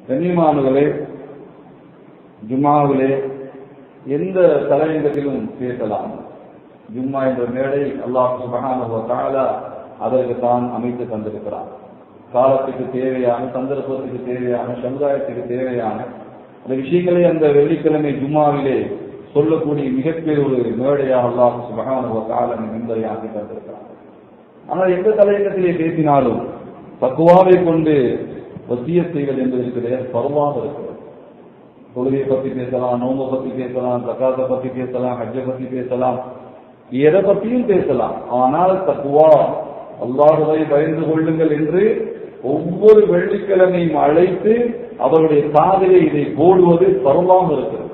கண்ணியமானவர்களே ஜும்மாவிலே எந்த தலையங்கத்திலும் பேசலாம் ஜும்மா என்ற மேடை அல்லாஹ் சுபஹானஹு வ தஆலா அதற்கு தான் அமைத்து தந்திருக்கிறார் காலத்துக்கு தேவையான சந்தர்ப்பத்துக்கு தேவையான சமுதாயத்துக்கு தேவையான அந்த விஷயங்களை அந்த வெள்ளிக்கிழமை ஜும்மாவிலே சொல்லக்கூடிய மிகப்பெரிய ஒரு மேடையாக அல்லாஹ் சுபஹானஹு வ தஆலா என்பதை ஆக்கி தந்திருக்கிறார் ஆனால் எந்த தலையங்கத்திலே பேசினாலும் தக்குவாவை கொண்டு வசிய செய்வது என்பது இருக்கிறது பருவாக இருக்கிறது தொழுகையை பத்தி பேசலாம் நோம்பை பத்தி பேசலாம் தக்காத்தை பத்தி பேசலாம் ஹஜ்ஜை பத்தி பேசலாம் எதை பத்தியும் பேசலாம் ஆனால் தக்குவா அல்லாஹுவை பயந்து கொள்ளுங்கள் என்று ஒவ்வொரு வெள்ளிக்கிழமையும் அழைத்து அவருடைய காதலை இதை போடுவது பருவாக இருக்கிறது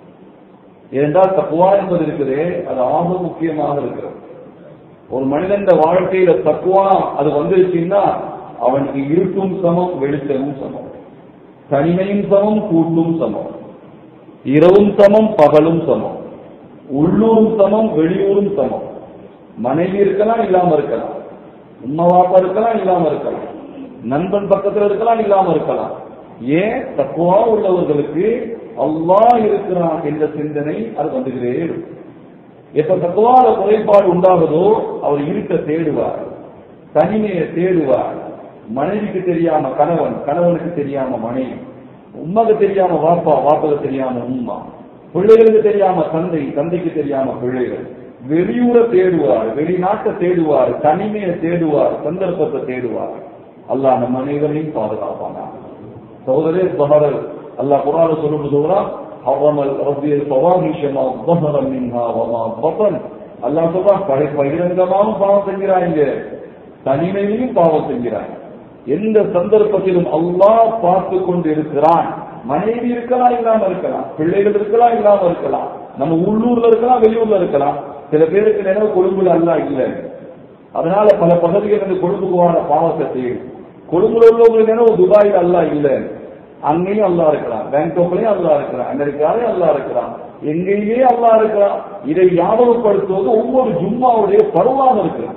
ஏனென்றால் தக்குவா என்பது இருக்கிறதே அது ஆக முக்கியமாக இருக்கிறது ஒரு மனிதன் வாழ்க்கையில தக்குவா அது வந்துருச்சுன்னா அவனுக்கு இருட்டும் சமம் வெளிச்சமும் சமம் தனிமையும் சமம் கூட்டும் சமம் இரவும் சமம் பகலும் சமம் உள்ளூரும் சமம் வெளியூரும் சமம் மனைவி இருக்கலாம் இல்லாம இருக்கலாம் உம்மா வாப்பா இருக்கலாம் இல்லாம இருக்கலாம் நண்பன் பக்கத்துல இருக்கலாம் இல்லாம இருக்கலாம் ஏன் தக்குவா உள்ளவர்களுக்கு அல்லாஹ் இருக்கிறான் என்ற சிந்தனை அது வந்துகிறே இருக்கும் எப்ப தக்குவாத குறைபாடு உண்டாகுதோ அவர் இருக்க தேடுவார் தனிமையை தேடுவார் மனைவிக்கு தெரியாம கணவன் கணவனுக்கு தெரியாம மனைவி உண்மைக்கு தெரியாம வாப்பா வாப்பாக்கு தெரியாம உம்மா பிள்ளைகளுக்கு தெரியாம தந்தை தந்தைக்கு தெரியாம பிள்ளைகள் வெளியூரை தேடுவார் வெளிநாட்டை தேடுவார் தனிமையை தேடுவார் சந்தர்ப்பத்தை தேடுவார் அல்லாஹ் நம்ம அனைவரையும் பாதுகாப்பானா சகோதரே பகரல் அல்லாஹ் குரான சொல்லும் சொல்றான் حرم ربي الفواحش ما ظهر منها وما بطن அல்லாஹ் சொல்றான் படை பகிரங்கமாகவும் பாவம் செஞ்கிறாங்க தனிமையிலும் பாவம் செஞ்கிறாங்க எந்த சந்தர்ப்பத்திலும் அல்லாஹ் பார்த்து கொண்டு இருக்கிறான் மனைவி இருக்கலாம் இல்லாம இருக்கலாம் பிள்ளைகள் இருக்கலாம் இல்லாம இருக்கலாம் நம்ம உள்ளூர்ல இருக்கலாம் வெளியூர்ல இருக்கலாம் சில பேருக்கு நினைவு கொழும்புல அல்லா இல்லை அதனால பல பகுதிகள் இருந்து கொழும்புக்கு வார பாவத்தை செய்யும் கொழும்புல உள்ளவங்களுக்கு நினைவு துபாயில் அல்லா இல்லை அங்கேயும் அல்லா இருக்கிறான் பேங்காக்லயும் அல்லா இருக்கிறான் அமெரிக்காலையும் அல்லா இருக்கிறான் எங்கேயுமே அல்லா இருக்கிறான் இதை ஞாபகப்படுத்துவது ஒவ்வொரு ஜும்மாவுடைய பருவாக இருக்கிறான்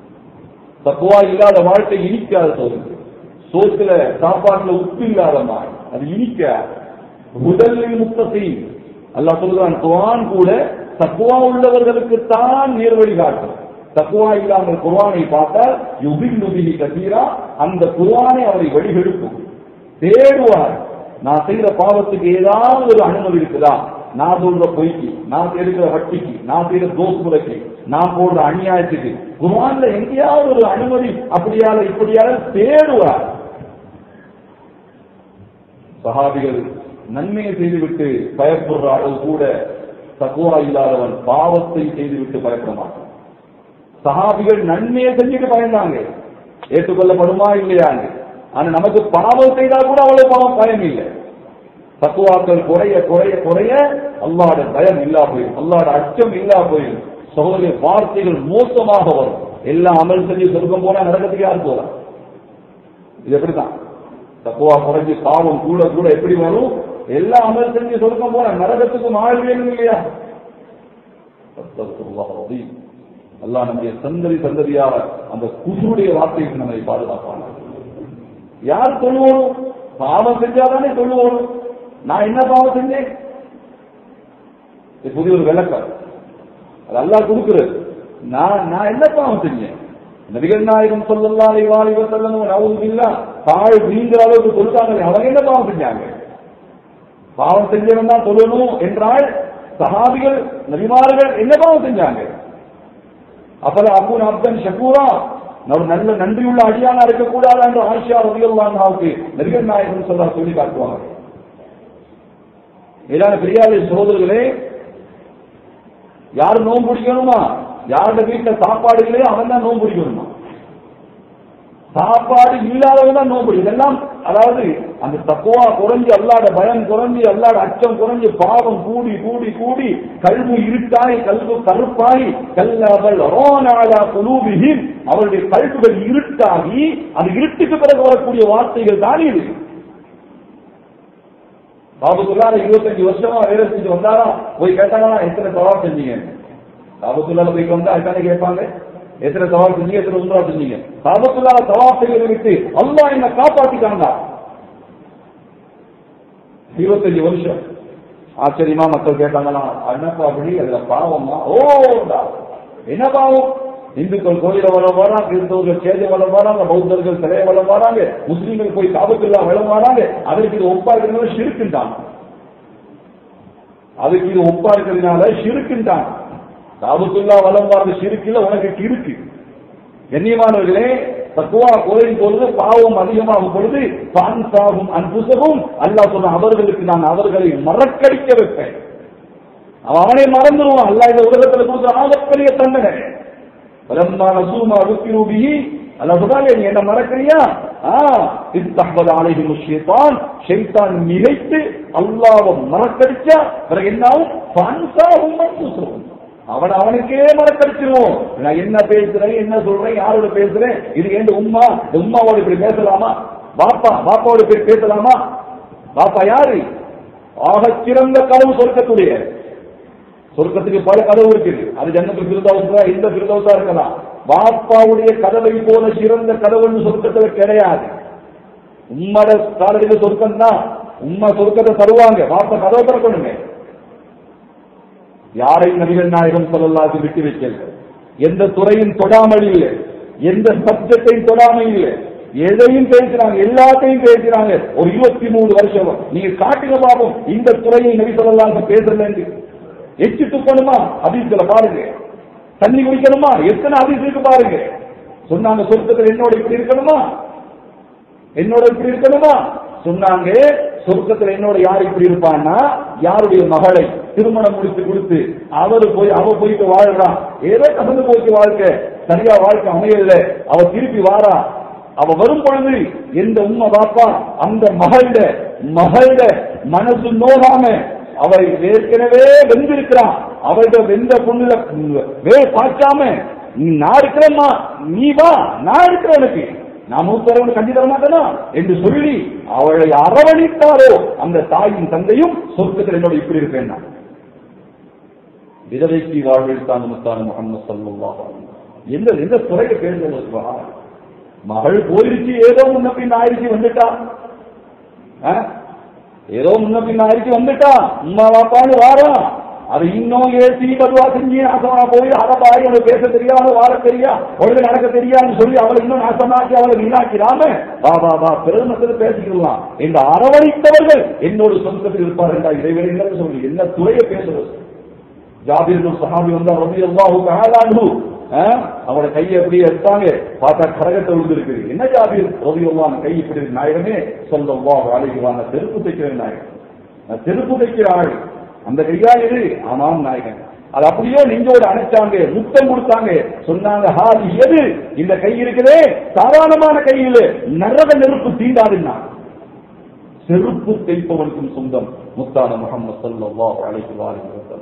தக்குவா இல்லாத வாழ்க்கை இனிக்காத சொல்லுது சோத்துல சாப்பாட்டுல உப்பு இல்லாத மாதிரி அது இனிக்க முதலில் முத்தத்தை அல்லா சொல்றான் குரான் கூட தக்குவா உள்ளவர்களுக்கு தான் நேர்வழி காட்டும் தக்குவா இல்லாமல் குர்வானை பார்த்தால் யுபின் நுபினி கசீரா அந்த குர்வானை அவரை வழிகெடுக்கும் தேடுவார் நான் செய்யற பாவத்துக்கு ஏதாவது ஒரு அனுமதி இருக்குதா நான் சொல்ற பொய்க்கு நான் எடுக்கிற வட்டிக்கு நான் செய்யற தோசுமுறைக்கு நான் போடுற அநியாயத்துக்கு குர்ஆன்ல எங்கேயாவது ஒரு அனுமதி அப்படியால இப்படியால தேடுவார் சஹாபிகள் நன்மையை செய்துவிட்டு பயப்படுற அளவு கூட தக்குவா இல்லாதவன் பாவத்தை செய்துவிட்டு பயப்பட மாட்டான் சஹாபிகள் நன்மையை செஞ்சுட்டு பயந்தாங்க ஏற்றுக்கொள்ளப்படுமா இல்லையாங்க ஆனா நமக்கு பாவம் செய்தால் கூட அவ்வளவு பாவம் பயம் இல்லை தத்துவாக்கள் குறைய குறைய குறைய அல்லாட பயம் இல்லா போயிடும் அல்லாட அச்சம் இல்லா போயிடும் சகோதரிய வார்த்தைகள் மோசமாக வரும் எல்லாம் அமல் செஞ்சு சொர்க்கம் போனா நரகத்துக்கு யார் போறா இது எப்படிதான் தக்குவா குறைஞ்சு பாவம் கூட கூட எப்படி வரும் எல்லாம் அமல் செஞ்சு சொர்க்கம் போனா நரகத்துக்கு மாறி வேணும் இல்லையா அல்லா நம்முடைய சந்ததி சந்ததியாக அந்த குசுடைய வார்த்தைக்கு நம்மை பாதுகாப்பான யார் சொல்லுவோம் பாவம் செஞ்சாதானே சொல்லுவோம் நான் என்ன பாவம் செஞ்சேன் புதிய ஒரு விளக்கம் அது அல்லா கொடுக்கிறது நான் நான் என்ன பாவம் செஞ்சேன் நபிகள் நாயகம் சொல்லலாம் வாலிப செல்லணும் நவுதுல்லா தாழ் வீங்கிற அளவுக்கு சொல்லுறாங்க அவங்க என்ன பாவம் செஞ்சாங்க பாவம் செஞ்சவன் தான் சொல்லணும் என்றால் சஹாபிகள் நபிமார்கள் என்ன பாவம் செஞ்சாங்க அப்பதான் அபுன் அப்தன் ஷக்கூரா ஒரு நல்ல நன்றியுள்ள அடியானா இருக்கக்கூடாது என்று ஆசியா ரவியல்லாவுக்கு நபிகள் நாயகம் சொல்ல சொல்லி காட்டுவாங்க மேலான பெரியாரை சோதர்களே யார் நோன்பு பிடிக்கணுமா யாரோட வீட்டுல சாப்பாடு இல்லையோ அவன் தான் நோன்பு பிடிக்கணுமா சாப்பாடு இல்லாதவன் தான் நோன்பு இதெல்லாம் அதாவது அந்த தக்குவா குறைஞ்சு அல்லாட பயம் குறைஞ்சு அல்லாட அச்சம் குறைஞ்சு பாவம் கூடி கூடி கூடி கல்வு இருட்டாய் கல்வு கருப்பாய் கல்லவல் ரோனாலா குலூபிஹிம் அவருடைய கல்வுகள் இருட்டாகி அது இருட்டுக்கு பிறகு வரக்கூடிய வார்த்தைகள் தான் இது பாபுக்குள்ளார இருபத்தஞ்சு வருஷமா வேலை செஞ்சு வந்தாரா போய் கேட்டாங்களா எத்தனை சவால் செஞ்சீங்க பாபுக்குள்ளார போய் வந்தா எத்தனை கேட்பாங்க எத்தனை சவால் செஞ்சீங்க எத்தனை உண்டா செஞ்சீங்க பாபத்துள்ளார சவால் செய்வதை விட்டு அல்லா என்ன காப்பாத்திட்டாங்க இருபத்தஞ்சு வருஷம் ஆச்சரியமா மக்கள் கேட்டாங்களா என்னப்பா அப்படி அதுல பாவமா ஓ என்ன பாவம் இந்துக்கள் கோயில வள வராங்க கிறிஸ்தவர்கள் சேஜை வள வராங்க பௌத்தர்கள் சிலைய வள வராங்க முஸ்லீம்கள் போய் காபத்துல்லா வளம் வராங்க அதற்கு இது ஒப்பா இருக்கிறதுனால ஷிருக்குன்றான் அதுக்கு இது ஒப்பா இருக்கிறதுனால ஷிருக்குன்றான் காபத்துல்லா வளம் வர்றது ஷிருக்குல உனக்கு கிறுக்கு கண்ணியமானவர்களே தக்குவா குறையும் பொழுது பாவம் அதிகமாகும் பொழுது பான்சாகும் அன்புசகும் அல்லாஹ் சொன்ன அவர்களுக்கு நான் அவர்களை மறக்கடிக்க வைப்பேன் அவன் அவனை மறந்துடுவான் அல்லாஹ் இந்த உலகத்துல கொடுத்த ஆகப்பெரிய தண்டனை பலம்மா நசூமா ருக்கிரூபி அல்லாஹ் சொல்றாங்க நீ என்ன மறக்கறியா ஆ இத்தஹ்வத அலைஹிம் ஷைத்தான் ஷைத்தான் மிகைத்து அல்லாஹ்வை மறக்கடிச்சா பிறகு என்னாவும் பான்சாகும் அன்புசகும் அவன் அவனுக்கே மறக்கடிச்சிருவோம் நான் என்ன பேசுறேன் என்ன சொல்றேன் யாரோட பேசுறேன் இது ஏன் உம்மா இந்த உம்மாவோட இப்படி பேசலாமா பாப்பா பாப்பாவோட இப்படி பேசலாமா பாப்பா யாரு ஆகச் சிறந்த கதவு சொர்க்கத்துடைய சொர்க்கத்துக்கு பல கதவு இருக்குது அது ஜன்னத்துக்கு பிரதோசா இந்த பிரதோசா இருக்கலாம் பாப்பாவுடைய கதவை போல சிறந்த கதவுன்னு சொர்க்கத்துல கிடையாது உம்மோட காலத்தில் சொர்க்கம் தான் உம்மா சொர்க்கத்தை தருவாங்க பாப்பா கதவை திறக்கணுங்க யாரையும் நபிகள் நாயகம் சொல்லலாது விட்டு வைக்கல எந்த துறையும் தொடாமல் இல்லை எந்த சப்ஜெக்டையும் தொடாமல் இல்லை எதையும் பேசுறாங்க எல்லாத்தையும் பேசுறாங்க ஒரு இருபத்தி மூணு வருஷம் நீங்க காட்டுங்க பாப்போம் இந்த துறையை நபி சொல்லலாங்க பேசல எச்சு துப்பணுமா அதிசல பாருங்க தண்ணி குடிக்கணுமா எத்தனை அதிசயத்துக்கு பாருங்க சொன்னாங்க சொர்க்கத்தில் என்னோட இப்படி இருக்கணுமா என்னோட இப்படி இருக்கணுமா சொன்னாங்க சொர்க்கத்துல என்னோட யார் இப்படி இருப்பான்னா யாருடைய மகளை திருமணம் முடித்து கொடுத்து அவரு போய் அவ போயிட்டு வாழ்றான் ஏதோ கசந்து போச்சு வாழ்க்கை சரியா வாழ்க்கை அமையல அவ திருப்பி வாரா அவ வரும் பொழுது எந்த உண்மை பாப்பா அந்த மகளிட மகளிட மனசு நோகாம அவரை ஏற்கனவே வெந்திருக்கிறான் அவர்கிட்ட வெந்த பொண்ணுல வே பார்க்காம நீ நான் இருக்கிறேம்மா நீ வா நான் இருக்கிறேன் உனக்கு நான் மூத்தரவன் கஞ்சி தர மாட்டேனா என்று சொல்லி அவளை அரவணைத்தாரோ அந்த தாயும் தந்தையும் சொர்க்கத்தில் என்னோட இப்படி இருப்பேன் நான் விதவைக்கு வாழ்வில் தான் முத்தான முகமது சல்லாஹ் எந்த எந்த துறைக்கு பேசுறது மகள் போயிருச்சு ஏதோ முன்ன பின் ஆயிடுச்சு வந்துட்டா ஆ? ஏதோ முன்ன பின் ஆயிடுச்சு வந்துட்டா அம்மா வாப்பான்னு வாரா அது இன்னும் ஏசி பதுவா செஞ்சு நாசமா போய் அரபாய் அவளுக்கு பேச தெரியாது வாழ தெரியா ஒழுங்கு நடக்க தெரியாதுன்னு சொல்லி அவளை இன்னும் நாசமாக்கி அவளை வீணாக்கிறாம வா வா வா பெருமத்தில் பேசிக்கலாம் இந்த அரவணைத்தவர்கள் என்னோட சொந்தத்தில் இருப்பார்கள் இடைவெளி இல்லைன்னு சொல்லி என்ன துறையை பேசுறது ஜாபீர் சஹாபி வந்தா ரபி அல்லாஹு தஆலாஹு அவரோட கையை அப்படியே எடுத்தாங்க பார்த்தா கரகத்தை விழுந்திருக்கு என்ன ஜாபீர் ரபி அல்லாஹ் கை இப்படி இருக்கு நாயகமே சொல்லல்லாஹு அலைஹி வா செருப்பு தைக்கிற நாயகன் நான் செருப்பு தைக்கிற ஆள் அந்த கையா இது ஆமாம் நாயகன் அது அப்படியே நெஞ்சோடு அணைச்சாங்க முத்தம் கொடுத்தாங்க சொன்னாங்க ஹாதி எது இந்த கை இருக்குதே சாதாரணமான கையில் நரக நெருப்பு தீண்டாதுன்னா செருப்பு தைப்பவனுக்கும் சொந்தம் முத்தான முகமது ஸல்லல்லாஹு அலைஹி வஸல்லம்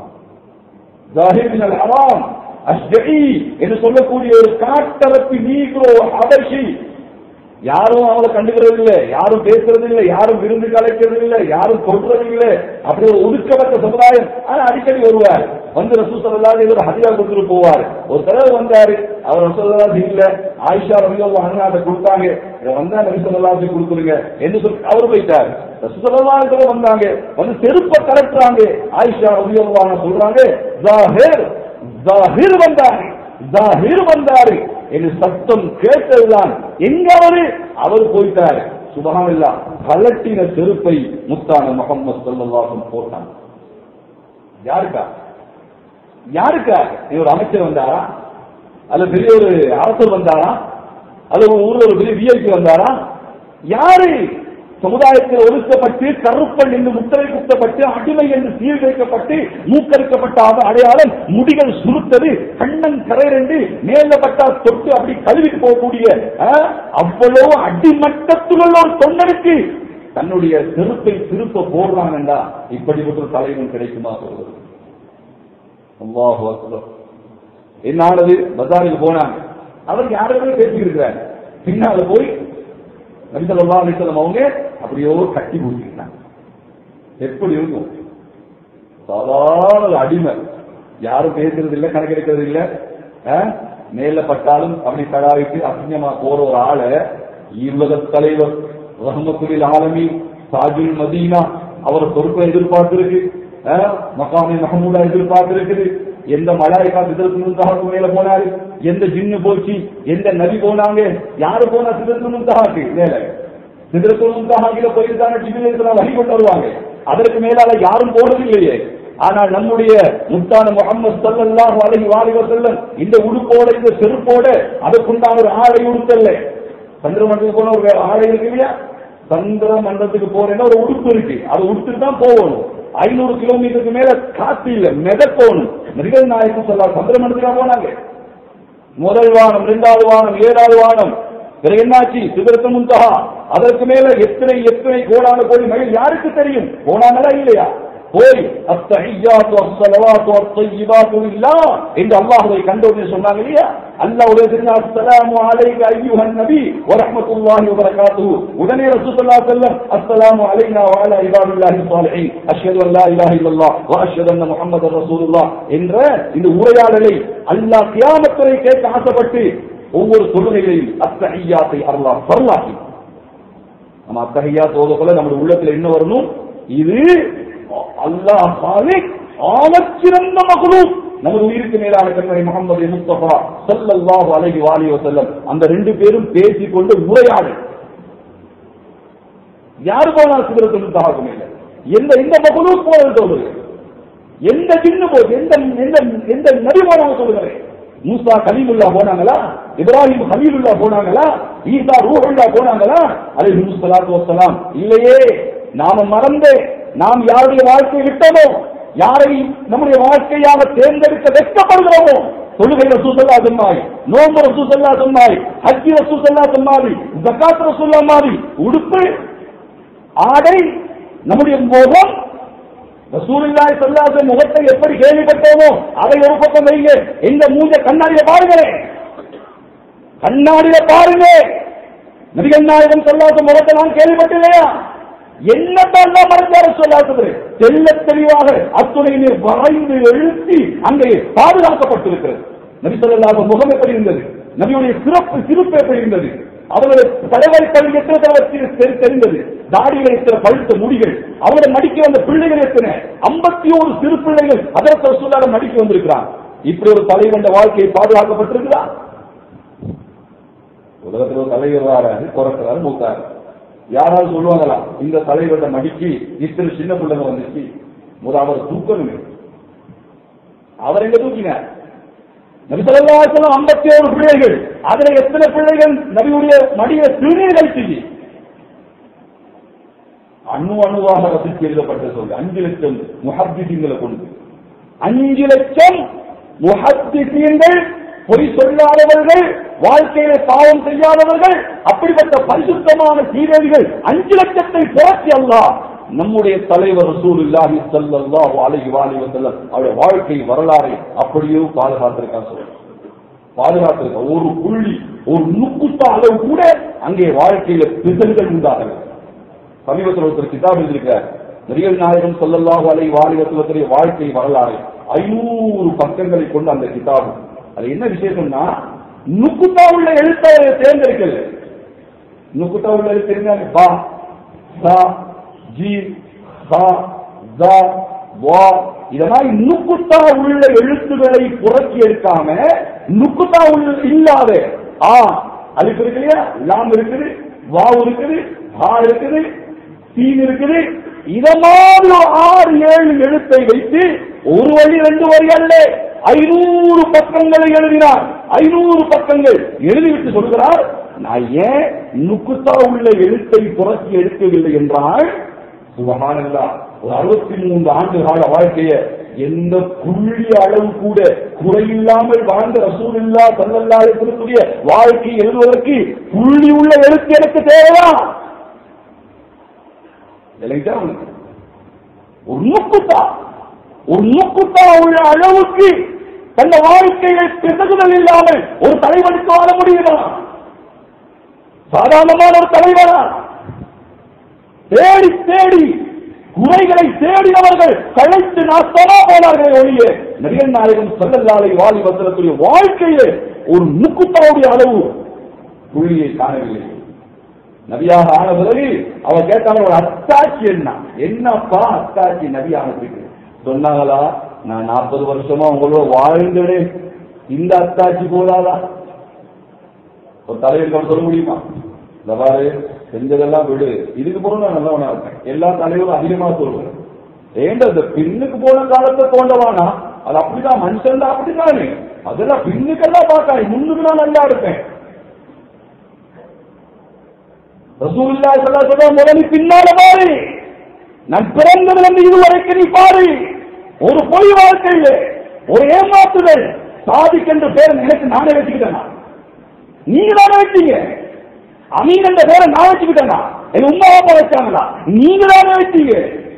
ஜாஹிர் ஹராம் அஷ்ஜஇ என்று சொல்லக்கூடிய ஒரு காட்டரப்பி நீக்ரோ அபர்ஷி யாரும் அவளை கண்டுக்கிறது இல்லை யாரும் பேசுறது இல்லை யாரும் விருந்து கலைக்கிறது இல்லை யாரும் சொல்றது இல்லை அப்படி ஒரு ஒதுக்கப்பட்ட சமுதாயம் ஆனா அடிக்கடி வருவார் வந்து ரசூசல்லாது ஒரு ஹதியா கொடுத்துட்டு போவார் ஒரு தடவை வந்தாரு அவர் ரசூசல்லாது இல்ல ஆயிஷா ரவியல்லா அண்ணாட்ட கொடுத்தாங்க இதை வந்தா நபிசல்லாசி கொடுத்துருங்க என்று சொல்லி அவர் போயிட்டார் ரசூசல்லாத வந்தாங்க வந்து செருப்ப கலட்டுறாங்க ஆயிஷா ரவியல்லா சொல்றாங்க ஜாஹிர் ஜாஹிர் வந்தாரு ஜாஹிர் வந்தாரு என்று சத்தம் கேட்டதுதான் எங்க அவரு அவர் போயிட்டாரு சுபகாமில்லா கலட்டின செருப்பை முத்தான முகம்மது சொல்லல்லாஹும் போட்டான் யாருக்கா யாருக்கா இது ஒரு அமைச்சர் வந்தாரா அல்ல பெரிய ஒரு அரசர் வந்தாரா அல்லது ஒரு ஊர்ல ஒரு பெரிய விஐபி வந்தாரா யாரு சமுதாயத்தில் ஒதுக்கப்பட்டு கருப்பன் என்று முத்திரை குத்தப்பட்டு அடிமை என்று சீல் வைக்கப்பட்டு மூக்கறுக்கப்பட்ட அவ- அடையாளம் முடிகள் சுருத்தது கண்ணன் கரையரென்று மேலப்பட்டா தொட்டு அப்படி கழுவிட்டு போகக்கூடிய ஆ, அவ்வளவு அடிமட்டத்தில் உள்ள ஒரு தொண்டனுக்கு தன்னுடைய செருப்பை திருப்ப போடுறாங்கண்டா இப்படிப்பட்ட ஒரு தலைவன் கிடைக்குமா சொல்வது அல்லாஹு அக்பர் என்னானது பஜாருக்கு போனாங்க அவருக்கு யாருமே பேசியிருக்கிறார் பின்னால போய் நபிசல்லா அலிசல்லம் அவங்க அப்படியோ கட்டி பிடிச்சிருந்தாங்க எப்படி இருக்கும் சாதாரண ஒரு அடிமை யாரும் பேசுறது இல்ல கணக்கெடுக்கிறது இல்ல ஆ? மேல பட்டாலும் அப்படி தடாவிட்டு அசிங்கமா போற ஒரு ஆளை ஈர்வக தலைவர் ரஹமத்துலில் ஆலமி சாஜுல் மதீனா அவர் பொறுப்பை எதிர்பார்த்திருக்கு அஹ், மக்காமே மஹமூடா எதிர்பார்த்திருக்குது எந்த மலாய்க்கா சிதற்கு முன்தகாக்கு மேல போனாரு எந்த ஜின்னு போச்சு எந்த நபி போனாங்க யாரு போனா சிதற்கு முன்தகாக்கு மேல சிதற்கு முன்தகாக்கில போயிருந்தாங்க ஜிபிலேசன வழி கொண்டு வருவாங்க அதற்கு மேலால யாரும் போனதில்லையே ஆனால் நம்முடைய முத்தான முகமது ஸல்லல்லாஹு அலைஹி வாலிஹி வஸல்லம் இந்த உடுப்போட இந்த செருப்போட அதுக்குண்டான ஒரு ஆடை உடுத்தல்ல சந்திரமண்டலத்துக்கு போன ஒரு ஆடை இருக்கு இல்லையா சந்திர மண்டலத்துக்கு போறேன்னா ஒரு உடுப்பு இருக்கு அதை உடுத்துட்டு தான் போகணும் ஐநூறு கிலோமீட்டருக்கு மேல காத்து இல்ல மிதக்கணும் மிருகல் நாயகம் சொல்லா சந்திர மண்டலத்துக்கு போனாங்க முதல் வானம் இரண்டாவது வானம் ஏழாவது வானம் பிறகு என்னாச்சு சிதறத்து முந்தகா அதற்கு மேல எத்தனை எத்தனை கோடான கோடி மைல் யாருக்கு தெரியும் போனாங்களா இல்லையா போய் அத்தஹியாத்து அஸ்ஸலவாத்து அத்தய்யிபாத்து லில்லாஹ் என்று அல்லாஹ்வை கண்டோன்னு சொன்னாங்க இல்லையா அல்லாஹ்வுடைய தெரிஞ்ச அஸ்ஸலாமு அலைக அய்யுஹன் நபி வ ரஹ்மத்துல்லாஹி வ பரகாத்துஹு உடனே ரசூலுல்லாஹி ஸல்லல்லாஹு அஸ்ஸலாமு அலைனா வ அலா இபாதில்லாஹி ஸாலிஹீன் அஷ்ஹது அன் லா இலாஹ இல்லல்லாஹ் வ அஷ்ஹது அன்ன முஹம்மதர் ரசூலுல்லாஹ் என்ற இந்த உரையாடலை அல்லாஹ் கியாமத் வரை கேட்க ஆசைப்பட்டு ஒவ்வொரு தொழுகையிலையும் அத்தஹியாத்தை அல்லாஹ் பரலாக்கி நம்ம அத்தகையாத் ஓதக்குள்ள நம்முடைய உள்ளத்துல என்ன வரணும் இது அல்லாஹ் ஹாலிக் ஆகச்சிறந்த மகளும் நமது உயிருக்கு மேலான கண்மணி முகமது முஸ்தபா ஸல்லல்லாஹு அலைஹி வாலிஹி வஸல்லம் அந்த ரெண்டு பேரும் பேசிக்கொண்டு உரையாடு யாரு போனால் சிதறத்தில் தாகம் இல்லை எந்த எந்த மகளும் போனது சொல்லுங்க எந்த ஜின்னு போது எந்த எந்த எந்த நபி போனாங்க சொல்லுங்க மூசா கலீமுல்லா போனாங்களா இப்ராஹிம் ஹலீலுல்லா போனாங்களா ஈசா ரூஹுல்லா போனாங்களா அலைஹி முஸ்ஸலாத்து வஸ்ஸலாம் இல்லையே நாம மறந்து நாம் யாருடைய வாழ்க்கையை விட்டோமோ யாரை நம்முடைய வாழ்க்கையாக தேர்ந்தெடுக்க வெட்கப்படுகிறோமோ தொழுகை ரசூசல்லா சொன்னாய் நோம்பு ரசூசல்லா சொன்னாய் ஹஜ்ஜி ரசூசல்லா சொன்னாரி ஜக்காத் ரசூல்லா மாதிரி உடுப்பு ஆடை நம்முடைய முகம் ரசூலுல்லாஹி ஸல்லல்லாஹு அலைஹி வஸல்லம் முகத்தை எப்படி கேள்விப்பட்டோமோ அதை ஒரு பக்கம் வைங்க எங்க மூஞ்ச கண்ணாடியில பாருங்களேன் கண்ணாடியில பாருங்க நபிகள் நாயகம் ஸல்லல்லாஹு முகத்தை நான் கேள்விப்பட்டில்லையா என்னத்தான் தான் மறைஞ்சார சொல்லாதது தெல்ல தெளிவாக அத்துணை நீர் வரைந்து எழுத்தி அங்கே பாதுகாக்கப்பட்டிருக்கிறது நபி ஸல்லல்லாஹு முகம் எப்படி இருந்தது நபியுடைய சிறப்பு சிறப்பு எப்படி இருந்தது அவருடைய தலைவர்கள் எத்தனை தடவை தெரி- தெரி- தெரிந்தது தாடியில் எத்தனை பழுத்த முடிகள் அவருடைய மடிக்க வந்த பிள்ளைகள் எத்தனை ஐம்பத்தி ஒரு சிறு பிள்ளைகள் அதற்கு சொல்லாத மடிக்க வந்திருக்கிறான் இப்படி ஒரு தலைவன் வாழ்க்கையை பாதுகாக்கப்பட்டிருக்கிறா உலகத்தில் ஒரு தலைவர் வராரு பிறக்கிறாரு மூத்தாரு யாராவது சொல்லுவாங்களா இந்த தலைவரோட மடிக்கு இத்தனை சின்ன பிள்ளைங்க வந்துச்சு முதல் அவர் தூக்கணுமே அவர் எங்க தூக்கினார் நபி ஸல்லல்லாஹு அலைஹி வஸல்லம் 51 பிள்ளைகள் அதுல எத்தனை பிள்ளைகள் நபியுடைய மடியில திருநீர் கழிச்சு அணு அணுவாக ரசித்து எழுதப்பட்ட சொல்லு அஞ்சு லட்சம் முஹத்திசீன்களை கொண்டு அஞ்சு லட்சம் முஹத்திசீன்கள் பொய் சொல்லாதவர்கள் வாழ்க்கையில பாவம் செய்யாதவர்கள் அப்படிப்பட்ட பரிசுத்தமான சீரழிகள் அஞ்சு லட்சத்தை புரட்சி அல்லாஹ் நம்முடைய தலைவர் ரசூலுல்லாஹி ஸல்லல்லாஹு அலைஹி வஸல்லம் வஸல்லம் அவருடைய வாழ்க்கை வரலாறை அப்படியே பாதுகாத்திருக்கான் சொல்லுங்க பாதுகாத்திருக்க ஒரு புள்ளி ஒரு நுக்குத்த அளவு கூட அங்கே வாழ்க்கையில பிசல்கள் உண்டாகல சமீபத்தில் ஒருத்தர் கிதாப் எழுதியிருக்கிறார் நபிகள் நாயகம் ஸல்லல்லாஹு அலைஹி வாலிபத்துடைய வாழ்க்கை வரலாறு ஐநூறு பக்கங்களை கொண்ட அந்த கிதாபு அது என்ன விசேஷம்னா நுக்குத்தா உள்ள எழுத்தை தேர்ந்தெடுக்கல நுக்குத்தா உள்ள எழுத்து தெரிஞ்சாங்க பா சா ஜி சா தா வா இதெல்லாம் நுக்குத்தா உள்ள எழுத்துக்களை புரட்சி எடுக்காம நுக்குத்தா உள்ள இல்லாத ஆ அலிஃப் இருக்கு இல்லையா லாம் இருக்குது வாவ் இருக்குது ஹா இருக்குது சீன் இருக்குது இத மாதிரி ஒரு ஆறு ஏழு எழுத்தை வைத்து ஒரு வழி ரெண்டு வரி அல்ல ஐநூறு பக்கங்களை எழுதினார் ஐநூறு பக்கங்கள் எழுதிவிட்டு சொல்கிறார் நான் ஏன் நுக்குத்தா உள்ள எழுத்தை புரட்சி எடுக்கவில்லை என்றால் சுபஹானல்லா ஒரு அறுபத்தி மூன்று ஆண்டு கால வாழ்க்கைய எந்த புள்ளி அளவு கூட குறையில்லாமல் வாழ்ந்த ரசூலுல்லா சல்லல்லாஹு அலைஹி வஸல்லுடைய வாழ்க்கை எழுதுவதற்கு புள்ளி உள்ள எழுத்து எனக்கு தேவையா இல்லைங்களா உனக்கு? ஒரு நுக்குத்தா ஒரு நுக்குத்தா உள்ள அளவுக்கு தந்த வாழ்க்கையை பிசகுதல் இல்லாமல் ஒரு தலைவனுக்கு வாழ முடியுமா சாதாரணமான ஒரு தலைவனா தேடி தேடி குறைகளை தேடினவர்கள் களைத்து நாசமா போனார்களே ஒழிய நபிகள் நாயகம் செல்லல்லாலை வாலி வசனத்துடைய வாழ்க்கையிலே ஒரு முக்குத்தாவுடைய அளவு புள்ளியை காணவில்லை நபியாக ஆன பிறகு அவ கேட்டாங்க ஒரு அத்தாட்சி என்ன என்னப்பா அத்தாட்சி நபி ஆனதுக்கு சொன்னாங்களா நான் நாற்பது வருஷமா உங்களோட வாழ்ந்துடேன் இந்த அத்தாட்சி போதாதா ஒரு தலைவர் சொல்ல முடியுமா இந்த பாரு செஞ்சதெல்லாம் விடு இதுக்கு போற நான் நல்லவனா இருக்கேன் எல்லா தலைவரும் அதிகமா சொல்றேன் ஏண்ட இந்த பின்னுக்கு போன காலத்தை தோண்டவானா அது அப்படிதான் மனுஷன் தான் அப்படித்தானே அதெல்லாம் பின்னுக்கெல்லாம் பார்க்காது முன்னுக்கு நான் நல்லா இருப்பேன் ரசூலுல்லாஹி ஸல்லல்லாஹு அலைஹி வஸல்லம் முதலி பின்னால பாரு நான் பிறந்ததுல இருந்து இதுவரைக்கும் நீ பாரு ஒரு பொய் வாழ்க்கையில ஒரு ஏமாத்துதல் சாதிக்கின்ற பேரை எனக்கு நானே வச்சுக்கிட்டேனா நீங்க தானே வச்சீங்க அமீன் என்ற பேரை நான் வச்சுக்கிட்டேனா எங்க உமா அப்பா வச்சாங்களா நீங்க தானே வச்சீங்க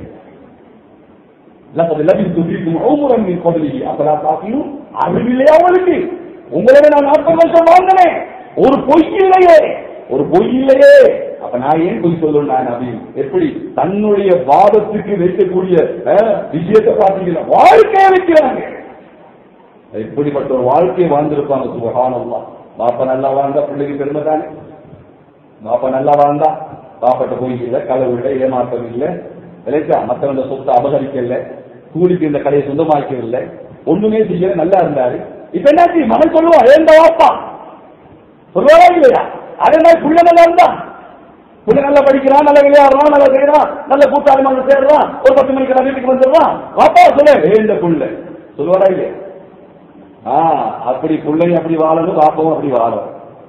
لقد لبثت فيكم عمرا من قبله افلا تعقلون அறிவில்லையா உங்களுக்கு உங்களோட நான் நாற்பது வருஷம் வாழ்ந்தனேன் ஒரு பொய் இல்லையே ஒரு பொய் இல்லையே அப்ப நான் ஏன் பொய் சொல்லணும் நான் நபி எப்படி தன்னுடைய வாதத்துக்கு வைக்கக்கூடிய அஹ், விஷயத்தை பார்த்தீங்கன்னா வாழ்க்கையை வைக்கிறாங்க எப்படிப்பட்ட ஒரு வாழ்க்கையை வாழ்ந்திருப்பாங்க சுபஹானல்லாஹ் பாப்பா நல்லா வாழ்ந்தா பிள்ளைக்கு பெருமை தானே பாப்பா நல்லா வாழ்ந்தா பாப்பாட்ட போய் இல்லை களவு இல்லை ஏமாற்றம் இல்லை விளைச்சா மற்றவங்க சொத்தை அபகரிக்கல கூலிக்கு இந்த கடையை சொந்தமாக்கவில்லை ஒண்ணுமே செய்யல நல்லா இருந்தாரு இப்ப என்னாச்சு மகன் சொல்லுவான் ஏந்த வாப்பா சொல்லுவாரா இல்லையா அதே மாதிரி புள்ள நல்லா இருந்தா புள்ள நல்லா படிக்கிறான் நல்லா விளையாடுறான் நல்லா செய்யறான் நல்ல கூட்டாளி மாதிரி சேர்றான் ஒரு பத்து மணிக்கு நான் வீட்டுக்கு வந்துடுறான் வாப்பா சொல்ல ஏந்த புள்ள சொல்லுவாரா இல்லையா ஆ அப்படி பிள்ளைங்க அப்படி வாழணும் பாப்பவும் அப்படி வாழணும்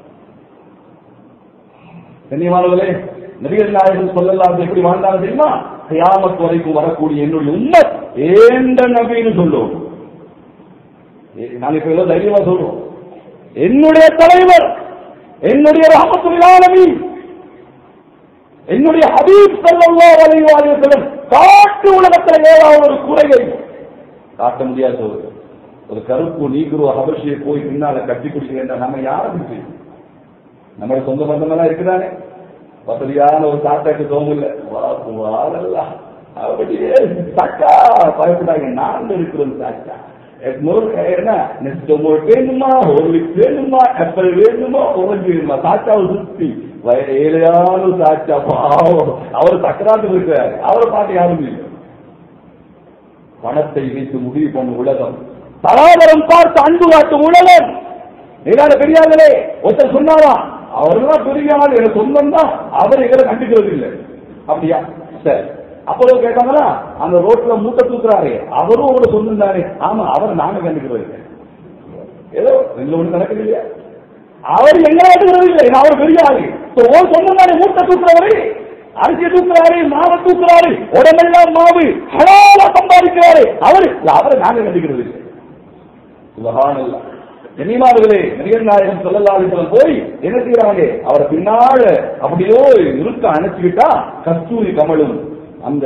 கண்ணியமானவர்களே நபிகள் நாயகம் சொல்லலாம் எப்படி வாழ்ந்தாங்க தெரியுமா கியாமத் வரைக்கும் வரக்கூடிய என்னுடைய உண்மை ஏண்ட நபின்னு சொல்லுவோம் ஏ- நாங்க இப்ப எவ்வளவு தைரியமா சொல்றோம் என்னுடைய தலைவர் என்னுடைய ரஹமத்துல்லாஹி என்னுடைய ஹபீப் ஸல்லல்லாஹு அலைஹி வஸல்லம் காட்டு உலகத்தில் ஏதாவது ஒரு குறையை காட்ட முடியாது சொல்லுது ஒரு கருப்பு நீக்குரு ஹபஷியை போய் பின்னால கட்டி குடிக்கிறேன் நம்ம யாரும் செய்யும் நம்ம சொந்த பந்தமெல்லாம் இருக்குதானே வசதியான ஒரு சாட்டாக்கு தோங்கல வாழல்ல அப்படியே சாக்கா பயப்படாங்க நான் இருக்கிறோம் சாக்கா நூறு என்ன நெஸ்டோமோல் வேணுமா ஹோர்லிக்ஸ் வேணுமா ஆப்பிள் வேணுமா ஓரஞ்சு வேணுமா சாச்சாவை சுத்தி வய- ஏழையான சாச்சா பாவம் அவர் சக்கராத்து இருக்காரு அவரை பார்த்து யாரும் இல்லை பணத்தை வைத்து முடிவு பண்ணும் உலகம் தலாதரம் பார்த்து அன்பு காட்டும் உலகம் நீதான பெரியார்களே ஒருத்தர் சொன்னாரா அவர்தான் பெரிய ஆள் எனக்கு சொந்தம் தான் அவர் எங்களை கண்டுக்கிறது இல்லை அப்படியா சரி அப்போ கேட்டாங்களா அந்த ரோட்ல மூட்டை தூக்குறாரு அவரும் உங்களோட சொந்தம் தானே ஆமா அவரை நாங்க கண்டுக்கிறது இல்லை ஏதோ ரெண்டு ஒண்ணு நடக்குது இல்லையா அவர் எங்களை கண்டுக்கிறது இல்லை அவர் பெரிய ஆளு இப்போ ஓ சொந்தம் தானே மூட்டை தூக்குறவரு அரிசி தூக்குறாரு மாவை தூக்குறாரு உடம்பெல்லாம் மாவு ஹலாலா சம்பாதிக்கிறாரு அவரு அவரை நாங்க கண்டுக்கிறது இல்லை சுபஹானல்லாஹ் கனிமார்களே நபிகள் நாயகம் ஸல்லல்லாஹு அலைஹி வஸல்லம் போய் என்ன செய்யறாங்க அவரை பின்னால அப்படியோ இருக்க அணைச்சுக்கிட்டா கஸ்தூரி கமலும் அந்த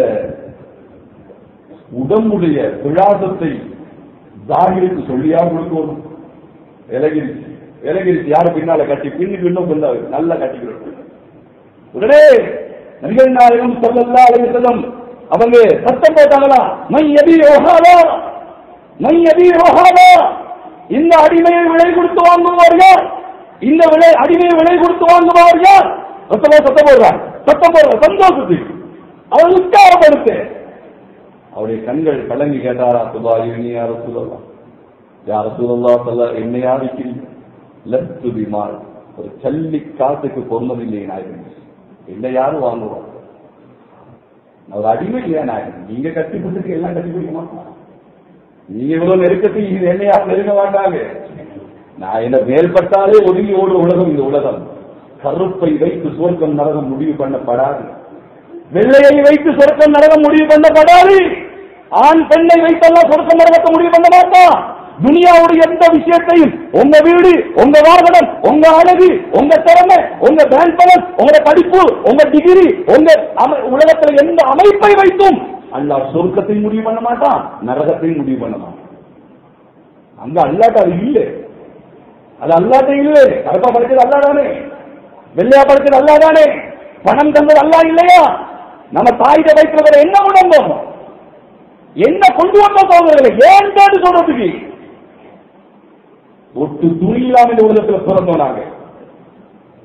உடம்புடைய விழாசத்தை ஜாகிருக்கு சொல்லியா கொடுக்கணும் இலகிரிச்சு இலகிரிச்சு யாரு பின்னால கட்டி பின்னுக்கு இன்னும் கொஞ்சம் நல்லா கட்டிக்கிறோம் உடனே நபிகள் நாயகம் ஸல்லல்லாஹு அலைஹி வஸல்லம் அவங்க சத்தம் போட்டாங்களா மை எபி ஓஹாலா மை எபி ஓஹாலா இந்த அடிமையை விலை கொடுத்து வாங்குவார் யார் இந்த விலை அடிமையை விலை கொடுத்து வாங்குவார் யார் சத்தமா சத்தம் போடுறார் சத்தம் போடுற சந்தோஷத்துக்கு அவன் உற்சாகப்படுத்து அவருடைய கண்கள் கலங்கி கேட்டாரா சுபா இனி யார சொல்லலாம் யார சொல்லலாம் சொல்ல என்ன யாருக்கிறீங்க லத்து பிமால் ஒரு சல்லி காசுக்கு பொறுமதில்லை நாயகன் என்ன யாரும் வாங்குவோம் அவர் அடிமை இல்லையா நாயகன் நீங்க கட்டி கொடுத்துட்டு எல்லாம் கட்டி கொடுக்க மாட்டோம் நீங்க இவ்வளவு நெருக்கத்துக்கு இது என்னையா நெருங்க மாட்டாங்க நான் என்ன மேல்பட்டாலே ஒதுங்கி ஓடும் உலகம் இந்த உலகம் கருப்பை வைத்து சுவர்க்கம் நரகம் முடிவு பண்ணப்படாது வெள்ளையை வைத்து சொர்க்கம் நரகம் முடிவு பண்ணப்படாது ஆண் பெண்ணை வைத்தெல்லாம் சொர்க்கம் நரகத்தை முடிவு பண்ண மாட்டான் துனியாவுடைய எந்த விஷயத்தையும் உங்க வீடு உங்க வாகனம் உங்க அழகு உங்க திறமை உங்க பேங்க் பேலன்ஸ் உங்க படிப்பு உங்க டிகிரி உங்க அம- உலகத்துல எந்த அமைப்பை வைத்தும் அல்லாஹ் சொர்க்கத்தை முடிவு பண்ண மாட்டான் நரகத்தையும் முடிவு பண்ண மாட்டான் அங்க அல்லாட்ட அது இல்லை அது அல்லாட்ட இல்லை கருப்பா படிச்சது அல்லாதானே வெள்ளையா படிச்சது அல்லாதானே பணம் தந்தது அல்லா இல்லையா நம்ம தாயிட்ட வைக்கிறதுல என்ன உடம்பம் என்ன கொண்டு வந்த சோதனைகளை ஏன் சொல்றதுக்கு ஒட்டு துணி இல்லாம இந்த உலகத்துல பிறந்தோம் நாங்க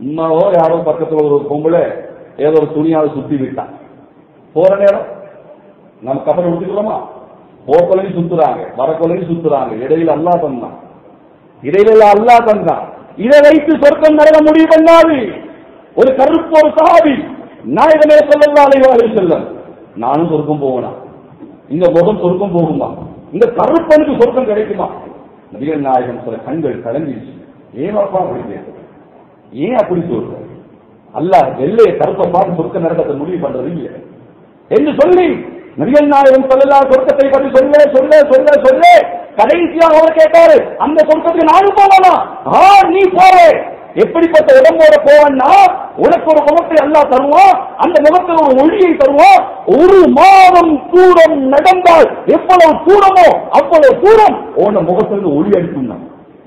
உமாவோ யாரோ பக்கத்துல ஒரு பொம்பளை ஏதோ ஒரு துணியால சுத்தி விட்டான் போற நேரம் நம்ம கப்பல் விட்டுக்கலாமா போக்கலையும் சுத்துறாங்க வரக்கொலையும் சுத்துறாங்க இடையில அல்லா தந்தான் இடையில அல்லா தந்தான் இதை வைத்து சொர்க்கம் நரக முடிவு பண்ணாது ஒரு கருப்பு ஒரு சஹாபி நாயகமே சொல்லலாம் அலைவாறு செல்லம் நானும் சொர்க்கம் போகணும் இந்த முகம் சொர்க்கம் போகுமா இந்த கருப்பனுக்கு சொர்க்கம் கிடைக்குமா நபிகள் நாயகம் சில கண்கள் கலங்கிடுச்சு ஏன் அப்பா அப்படி பேசுற ஏன் அப்படி சொல்ற அல்லாஹ் வெள்ளைய கருப்பை பார்த்து சொர்க்க நரகத்தை முடிவு பண்றது இல்லை என்று சொல்லி நபிகள் நாயகம் சொல்லலாம் சொர்க்கத்தை பற்றி சொல்ல சொல்ல சொல்ல சொல்ல கடைசியாக அவர் கேட்டாரு அந்த சொர்க்கத்துக்கு நானும் போகலாம் ஆ நீ போவே எப்படிப்பட்ட உடம்போட போவன்னா உனக்கு ஒரு முகத்தை எல்லாம் தருவான் அந்த முகத்தில் ஒரு ஒளியை தருவான் ஒரு மாதம் தூரம் நடந்தால் எவ்வளவு தூரமோ அவ்வளவு தூரம் உன முகத்திலிருந்து ஒளி அடிக்கும் நான்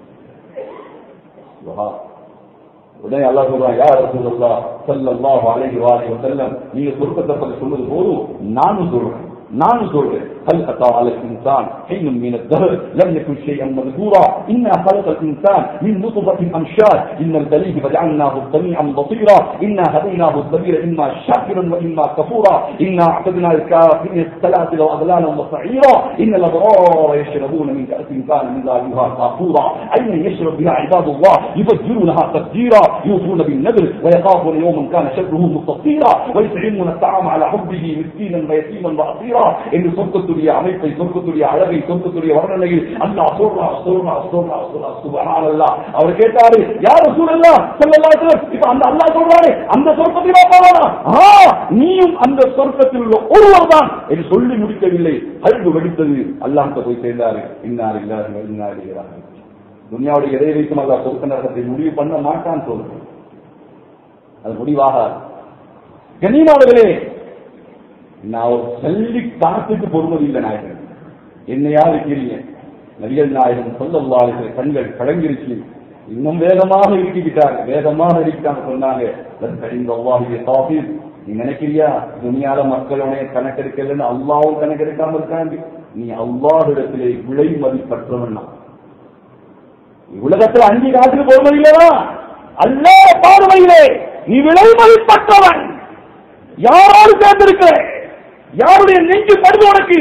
உடனே அல்லாஹ் சொல்றான் யார் ரசூலுல்லாஹ் ஸல்லல்லாஹு அலைஹி வஸல்லம் நீங்க சொர்க்கத்தை பத்தி சொன்னது போதும் நானும் சொல்றேன் நானும் சொல்றேன் هل أتى على الإنسان حين من الدهر لم يكن شيئا مذكورا إنا خلق الإنسان من نطفة أمشاج إن البليه فجعلناه سميعا بصيرا إنا هديناه السبيل إما شاكرا وإما كفورا إنا أعتدنا الكافرين السلاسل وأغلالا وسعيرا إن الأبرار يشربون من كأس كان مزاجها كافورا أين يشرب بها عباد الله يفجرونها تفجيرا يوفون بالنذر ويخافون يوما كان شره مستطيرا ويطعمون الطعام على حبه مسكينا ويتيما وأسيرا إن சொர்க்கத்துடைய அமைப்பை சொர்க்கத்துடைய அழகை சொர்க்கத்துடைய வர்ணனையில் அல்லாஹ் சொல்றா சொல்றா சொல்றா சொல்றா சுபஹானல்லாஹ் அவர் கேட்டாரு யார் சூழல்லா சொல்லலாம் இப்ப அந்த அல்லாஹ் சொல்றாரு அந்த சொர்க்கத்திலே போவானா ஆ நீயும் அந்த சொர்க்கத்தில் உள்ள ஒருவர் தான் என்று சொல்லி முடிக்கவில்லை கல்வி வெடித்தது அல்லாஹ் போய் சேர்ந்தாரு இன்னார் இல்லாத இன்னார் துனியாவுடைய எதை வைத்தும் அல்லாஹ் சொர்க்க நரகத்தை முடிவு பண்ண மாட்டான் சொல்றேன் அது முடிவாக கனிமாவர்களே நான் ஒரு சல்லி காத்துக்கு பொறுமதில்லை நாயகன் என்னையா இருக்கிறீங்க நபிகள் நாயகன் சொல்லல்லாத கண்கள் கலங்கிருச்சு இன்னும் வேகமாக இருக்கிவிட்டாங்க வேகமாக இருக்காங்க சொன்னாங்க இந்த அல்லாஹிய காபீர் நீ நினைக்கிறியா துணியால மக்களுடைய கணக்கெடுக்கலன்னு அல்லாவும் கணக்கெடுக்காம இருக்காங்க நீ அல்லாஹிடத்திலே விலை மதிப்பற்றவன் உலகத்தில் அஞ்சு காசுக்கு பொறுமதில்லவா அல்ல பார்வையிலே நீ விலை மதிப்பற்றவன் யாரோடு சேர்ந்திருக்கிற யாருடைய நெஞ்சு படுது உனக்கு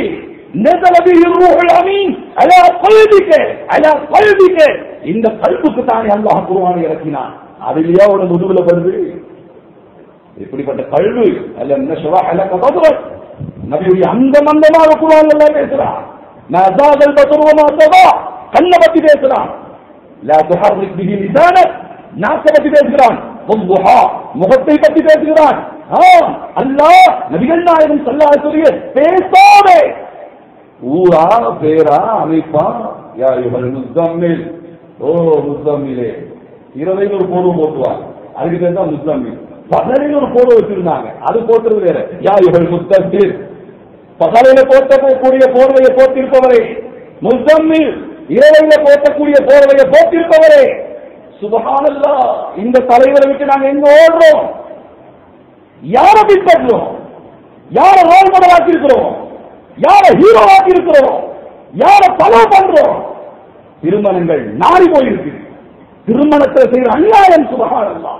இந்த கல்புக்கு தானே அல்லாஹ் குருவானை இறக்கினான் அதிலேயே அவன முதுகுல படுது இப்படிப்பட்ட கல்வி அல்ல என்ன சொல்வா அல்ல கதவுகள் நபியுடைய அந்த மந்தமாக குருவான் எல்லாம் பேசுறான் நான் அசாதல் பசுருவமா அசதா கண்ணை பத்தி பேசுறான் லா துஹர்ரிக் பிஹி லிசானக் நாக்கை பத்தி பேசுகிறான் முகத்தை பத்தி பேசுகிறான் அல்லாஹ் நபிகள் நாயகம் சொல்லாக்கூடிய பேசாதே ஊரா பேரா அமைப்பா யா இவள் முஸ்தம்மில் ஓ முஸ்தம்மிலே இரவையில் ஒரு போர்வை போட்டுவார் அதுக்கு பேர் தான் முஸ்தம்மில் பகலில் ஒரு போர்வை வச்சிருந்தாங்க அது போட்டுறது வேற யா இவள் முஸ்தம்மில் பகலில போட்டக்கூடிய போர்வையை போட்டிருப்பவரே முஸ்தம்மில் இரவையில போட்டக்கூடிய போர்வையை போட்டிருப்பவரே சுபகானல்லா இந்த தலைவரை விட்டு நாங்க எங்க ஓடுறோம் யார பின்பற்றுறோம் யார ரோல் மாடல் ஆக்கியிருக்கிறோம் யார ஹீரோ ஆக்கியிருக்கிறோம் யார ஃபாலோ பண்றோம் திருமணங்கள் நாடி போயிருக்கு திருமணத்தை செய்யற அநியாயம் சுபகானல்லா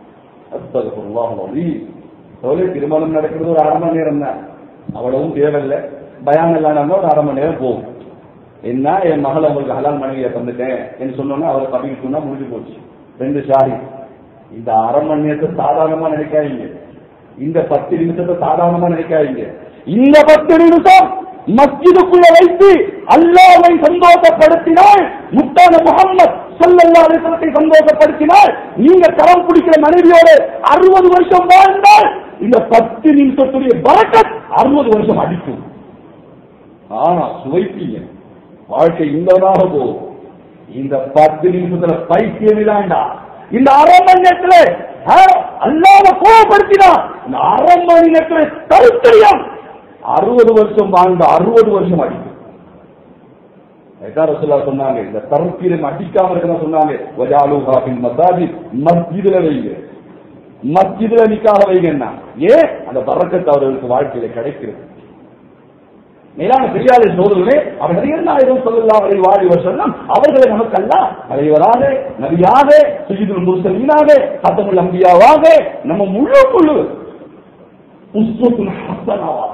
சொல்லி திருமணம் நடக்கிறது ஒரு அரை மணி நேரம் தான் அவ்வளவும் தேவையில்லை பயான் எல்லாம் ஒரு அரை மணி நேரம் போகும் என்ன என் மகள் உங்களுக்கு ஹலால் மனைவியை தந்துட்டேன் என்று சொன்னோன்னா அவரை பதிவு சொன்னா முடிஞ்சு போச்சு ரெண்டு சாரி இந்த அரை மணி நேரத்தை சாதாரணமா நினைக்காதீங்க இந்த பத்து நிமிஷத்தை சாதாரணமா நினைக்காதீங்க இந்த பத்து நிமிஷம் மஸ்ஜிதுக்குள்ள வைத்து அல்லாவை சந்தோஷப்படுத்தினால் முத்தான முகம்மது சொல்லல்லா அலிசலத்தை சந்தோஷப்படுத்தினால் நீங்க கரம் பிடிக்கிற மனைவியோடு அறுபது வருஷம் வாழ்ந்தால் இந்த பத்து நிமிஷத்துடைய பறக்கத் அறுபது வருஷம் அடிக்கும் ஆனா சுவைப்பீங்க வாழ்க்கை இன்பதாக போகும் இந்த பத்து நிமிஷத்துல பைத்தியம் இல்லாண்டா இந்த அரை மணி நேரத்துல அல்லாத கோபப்படுத்தினா இந்த அரை மணி நேரத்துல தருத்திரியம் அறுபது வருஷம் வாழ்ந்த அறுபது வருஷம் அடிக்கும் ரசுல்லா சொன்னாங்க இந்த தருத்திரம் அடிக்காம இருக்க சொன்னாங்க வஜாலுஹாபின் மசாஜி மஸ்ஜிதுல வைங்க மஸ்ஜிதுல நிக்காக வைங்கன்னா ஏன் அந்த பறக்கத்து அவர்களுக்கு வாழ்க்கையில கிடைக்கிறது மேலான பெரியாரை சோதர்களே அவர் இரண்டாயிரம் சொல்லலாம் அதை வாழி சொல்லாம் அவர்களை நமக்கல்ல தலைவராக நபியாக சுஜிதுல் முர்சலீனாக சத்தமுல் அம்பியாவாக நம்ம முழு குழு உஸ்வத்துல் ஹசனாவாக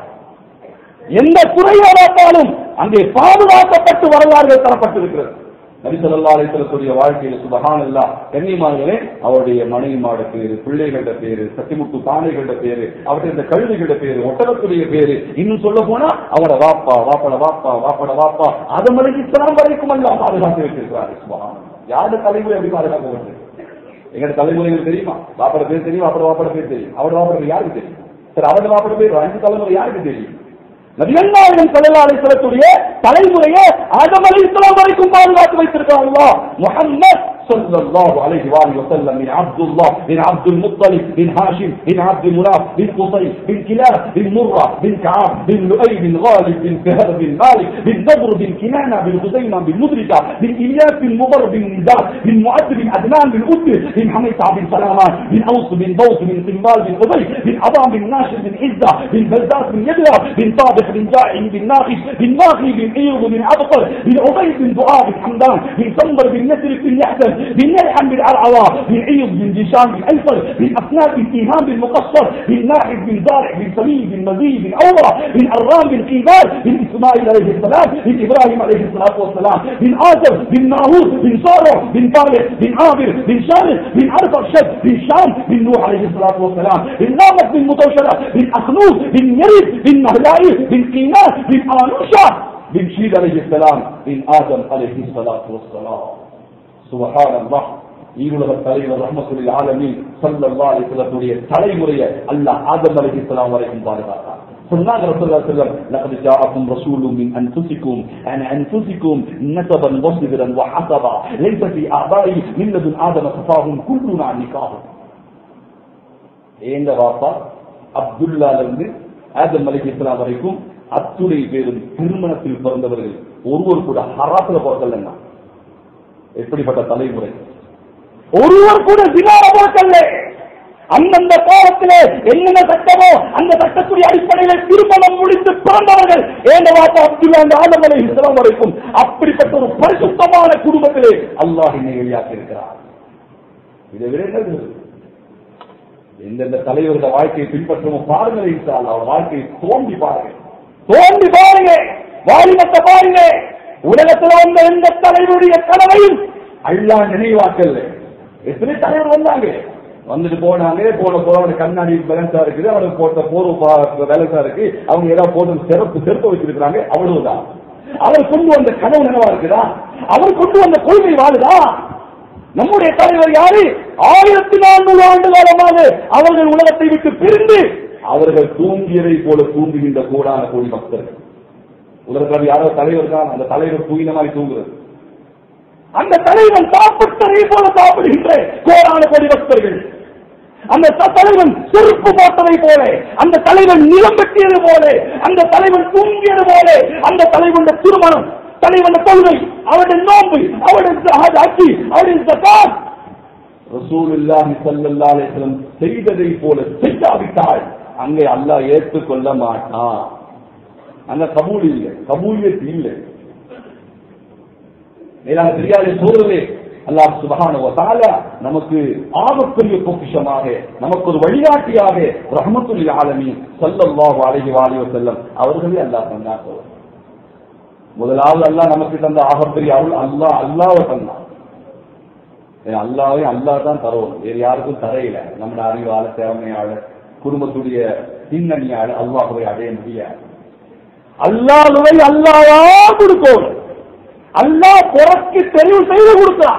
எந்த துறையாலும் அங்கே பாதுகாக்கப்பட்டு வரலாறுகள் தரப்பட்டிருக்கிறது நபி சொல்லா அலிசலத்துடைய வாழ்க்கையில சுபகான் அல்லா கண்ணியமாகவே அவருடைய மனைவிமாட பேரு பிள்ளைகளோட பேரு சத்திமுத்து தானைகளோட பேரு அவருடைய இந்த கழுதைகளோட பேரு ஒட்டகத்துடைய பேரு இன்னும் சொல்ல போனா அவரோட வாப்பா வாப்பட வாப்பா வாப்பட வாப்பா அது மலைக்கு இஸ்லாம் வரைக்கும் எல்லாம் பாதுகாத்து வச்சிருக்கிறாரு சுபகான் யாரு தலைமுறை எப்படி பாதுகாக்கப்பட்டு எங்களோட தலைமுறைகள் தெரியுமா வாப்பட பேர் தெரியும் வாப்பட வாப்பட பேர் தெரியும் அவரோட வாப்பட பேர் யாருக்கு தெரியும் சரி அவரோட வாப்பட பேர் அஞ்சு தலைமுறை யாருக்கு தெரியும் நபியல்லாவின் செல்லலாலை செல்லக்கூடிய தலைமுறையை ஆதம் அலி இஸ்லாம் வரைக்கும் பாதுகாத்து வைத்திருக்காங்க முகம்மது صلى الله عليه وآله وسلم من عبد الله بن عبد المطلب بن هاشم بن عبد مناف بن قصي بن كلاب بن مرة بن كعب بن لؤي بن غالب بن فهد بن مالك بن نضر بن كنانة بن خزيمة بن مدركة بن إلياس بن مضر بن نزار بن معد بن عدنان بن أدر بن حميصة بن سلامان بن أوس بن بوس بن قنبال بن أبي بن عظام بن ناشر بن عزة بن بزاز بن يدلع بن طابخ بن جائع بن ناقش بن ناقي بن عيض بن عبقر بن عبيد بن دعاء بن حمدان بن صنبر بن يسرف بن يحزن بن يلحم بن عرعوى بن عيض بن ديشان بن ايسر بن افنان بن ايهام بن مقصر بن ناحد بن زارع بن سمين بن مزي بن عورة بن عرام بن قيبال بن اسماعيل عليه السلام بن ابراهيم عليه الصلاة والسلام بن آزر بن ناهور بن صالح بن طالح بن عامر بن شامل بن عرفة شد بن شام بن نوح عليه الصلاة والسلام بن نامت بن متوشرة بن أخنوس بن يريد بن نهلائي بن قيناس بن آنوشا بن شيد عليه السلام بن آدم عليه الصلاة والسلام سبحان الله ஈருலக தலைவர் ரஹமத்துல் ஆலமீன் சல்லல்லாஹு அலைஹி வஸல்லத்துடைய தலைமுறையை அல்லாஹ் ஆதம் அலைஹிஸ்ஸலாம் வரைக்கும் பாதுகாத்தார் சொன்னாங்க ரசூலுல்லாஹி ஸல்லல்லாஹு அலைஹி வஸல்லம் லقد جاءكم رسول من انفسكم عن انفسكم نسبا وصبرا وحسبا ليس في اعضائي من لدن ادم خفاهم كلنا عن نكاح ஏங்க வாப்பா அப்துல்லால இருந்து ஆதம் அலைஹிஸ்ஸலாம் வரைக்கும் அத்துணை பேரும் திருமணத்தில் பிறந்தவர்கள் ஒருவர் கூட ஹராத்துல பிறக்கலன்னா எப்படிப்பட்ட தலைமுறை ஒருவர் கூட வினார பிறக்கல்ல அந்தந்த காலத்திலே என்னென்ன சட்டமோ அந்த சட்டத்துடைய அடிப்படையில் திருமணம் முடித்து பிறந்தவர்கள் ஏந்த வாப்பா அப்துல்லா அந்த ஆதமலை இஸ்லாம் வரைக்கும் அப்படிப்பட்ட ஒரு பரிசுத்தமான குடும்பத்திலே அல்லாஹ் என்னை வெளியாக்கி இருக்கிறார் இதை விட என்ன இருக்குது? எந்தெந்த தலைவர்கள் வாழ்க்கையை பின்பற்றமோ பாருங்கள் என்றால் அவர் வாழ்க்கையை தோண்டி பாருங்க தோண்டி பாருங்க வாலிபத்தை பாருங்க உலகத்தில் வந்த எந்த தலைவருடைய கனவையும் அல்லா நினைவாக்கல்ல எத்தனை தலைவர் வந்தாங்க வந்துட்டு போனாங்க போன போற கண்ணாடி பேலன்ஸா இருக்குது அவனுக்கு போட்ட போர்வ பேலன்ஸா இருக்கு அவங்க ஏதாவது போட்டு சிறப்பு சிறப்பு வச்சிருக்கிறாங்க அவ்வளவுதான் அவர் கொண்டு வந்த கனவு நினைவா இருக்குதா அவர் கொண்டு வந்த கொள்கை வாழுதா நம்முடைய தலைவர் யாரு ஆயிரத்தி நானூறு ஆண்டு காலமாக அவர்கள் உலகத்தை விட்டு பிரிந்து அவர்கள் தூங்கியதை போல தூங்குகின்ற கோடான கோடி பக்தர்கள் உலகத்தில் யாரோ தலைவர் தான் அந்த தலைவர் தூங்கின மாதிரி தூங்குறது அந்த தலைவன் சாப்பிட்டதை போல சாப்பிடுகின்ற கோடான கோடி பக்தர்கள் அந்த த- தலைவன் செருப்பு போட்டதை போல அந்த தலைவன் நிலம் வெட்டியது போல அந்த தலைவன் தூங்கியது போல அந்த தலைவனுடைய திருமணம் தலைவன் கொள்கை அவருடைய நோன்பு அவருடைய அச்சி அவருடைய ஜகாத் ரசூலுல்லாஹி ஸல்லல்லாஹு அலைஹி வஸல்லம் செய்ததை போல செய்யாவிட்டால் அங்கே அல்லாஹ் ஏற்றுக்கொள்ள மாட்டான் அங்க கபூல் இல்லை கபூலியத் இல்லை மேலான தெரியாத சூழலே அல்லாஹ் சுபஹானஹு வ தஆலா நமக்கு ஆகப்பெரிய பொக்கிஷமாக நமக்கு ஒரு வழிகாட்டியாக ரஹ்மத்துல் ஆலமீன் ஸல்லல்லாஹு அலைஹி வஆலிஹி வஸல்லம் அவர்களே அல்லாஹ் தந்தார் முதலாவது அல்லாஹ் நமக்கு தந்த ஆகப்பெரிய அருள் அல்லாஹ் அல்லாஹ்வை தந்தான் ஏன்னா அல்லாவே அல்லாஹ் தான் தரவும் வேறு யாருக்கும் தரையில நம்முடைய அறிவால திறமையால குடும்பத்துடைய பின்னணியால அல்லாஹுவை அடைய முடியாது அல்லாஹுவை அல்லாவா கொடுக்கும் அல்லாஹ் புறக்கு தெரிவு செய்து கொடுத்தான்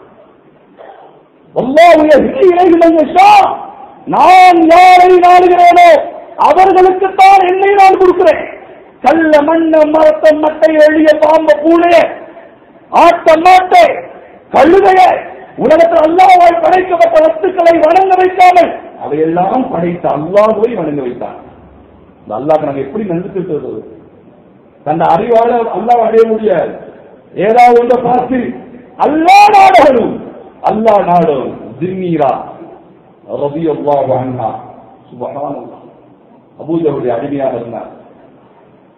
அல்லாஹுடைய இலைகளை நான் யாரை நாடுகிறேனோ அவர்களுக்கு தான் என்னை நான் கொடுக்கிறேன் கல்ல மண்ண மரத்த மட்டை எளிய பாம்ப பூனைய ஆட்ட மாட்டை கழுதைய உலகத்தில் அல்லாஹ்வால் படைக்கப்பட்ட வஸ்துக்களை வணங்க வைக்காமல் அவையெல்லாம் படைத்த அல்லாஹுவை வணங்க வைத்தான் இந்த அல்லாஹ் நாங்க எப்படி நன்றி செலுத்துவது தந்த அறிவால அல்லாஹ் அடைய முடியாது ஏதாவது ஒன்றை பார்த்து அல்லா நாடகனும் அல்லா நாடும் ஜிம்மீரா ரபி அல்லாஹ் அண்ணா சுபஹான் அபூஜருடைய அடிமையாக இருந்தார்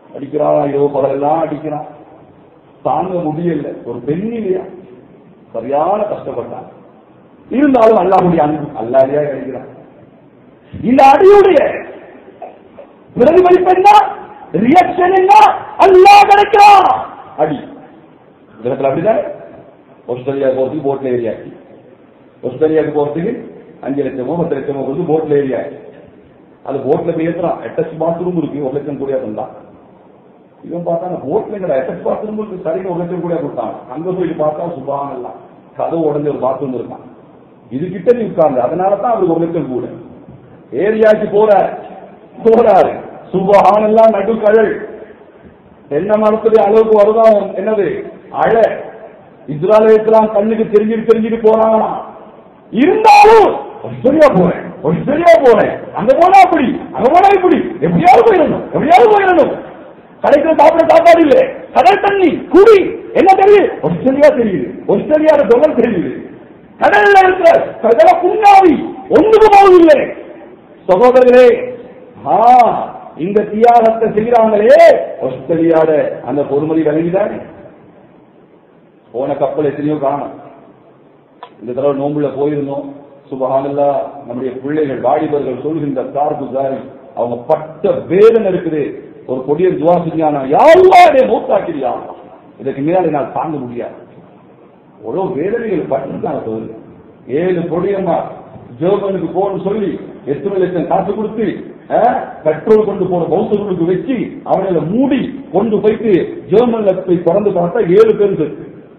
அடிக்கிறான் இரவு பகலெல்லாம் அடிக்கிறான் தாங்க முடியல ஒரு பெண் இல்லையா சரியான கஷ்டப்பட்டான் இருந்தாலும் அல்லாஹுடைய அன்பு அல்லாதையா கிடைக்கிறான் இந்த அடியுடைய பிரதிபலிப்பு என்ன ரியாக்ஷன் என்ன அல்லாஹ் கிடைக்கிறான் அடி உலகத்துல அப்படிதானே ஆஸ்திரேலியா போறதுக்கு போட்ல ஏரியாச்சு ஆஸ்திரேலியாவுக்கு போறதுக்கு அஞ்சு லட்சமோ பத்து லட்சமோ கொடுத்து போட்ல ஏரியாச்சு அது போட்ல போய் ஏத்துறான் அட்டாச் பாத்ரூம் இருக்கு ஒரு லட்சம் கூடியா தந்தான் இவன் பார்த்தா போட்ல எங்கடா அட்டாச் பாத்ரூம் இருக்கு சரிங்க ஒரு லட்சம் கூடியா கொடுத்தாங்க அங்க போயிட்டு பார்த்தா சுபான் எல்லாம் கதவு உடஞ்ச ஒரு பாத்ரூம் இருக்கான் இது கிட்ட நீ உட்கார்ந்து அதனால தான் அவருக்கு ஒரு லட்சம் கூட ஏரியாக்கு போறார் போறாரு சுபஹான் எல்லாம் நடுக்கடல் என்ன மனசுடைய அளவுக்கு வருதான் என்னது அழ இஸ்ராயலாம் கண்ணுக்கு தெரிஞ்சுட்டு தெரிஞ்சுட்டு போறாங்களா இருந்தாலும் ஆஸ்திரேலியா போறேன் ஆஸ்திரேலியா போறேன் அங்க போனா அப்படி அங்க போனா இப்படி எப்படியாவது போயிடணும் எப்படியாவது போயிடணும் கடைக்கு சாப்பிட சாப்பாடு இல்ல கடல் தண்ணி குடி என்ன தெரியுது ஆஸ்திரேலியா தெரியுது ஆஸ்திரேலியால டொலர் தெரியுது கடல்ல இருக்கிற சகல புண்ணாவி ஒன்றுக்கு போவதில்லை சகோதரர்களே ஆ இந்த தியாகத்தை செய்யறாங்களே ஆஸ்திரேலியால அந்த பொறுமதி விளங்கிதானே போன கப்பல் எத்தனையோ காணும் இந்த தடவை நோம்புல போயிருந்தோம் சுபஹானல்லா நம்முடைய பிள்ளைகள் வாலிபர்கள் சொல்கின்ற சார்பு சாரி அவங்க பட்ட வேதனை இருக்குது ஒரு கொடியர் துவா செஞ்சானா யாருடைய மூத்தாக்கிறியா இதற்கு மேலே நான் தாங்க முடியாது எவ்வளவு வேதனைகள் பட்டிருக்காங்க தோழு ஏழு கொடியம்மா ஜெர்மனுக்கு போகணும்னு சொல்லி எத்தனை லட்சம் காசு கொடுத்து அஹ், பெட்ரோல் கொண்டு போன பௌத்தர்களுக்கு வச்சு அவனை மூடி கொண்டு போயிட்டு ஜெர்மன்ல போய் திறந்து பார்த்தா ஏழு பேர் செத்து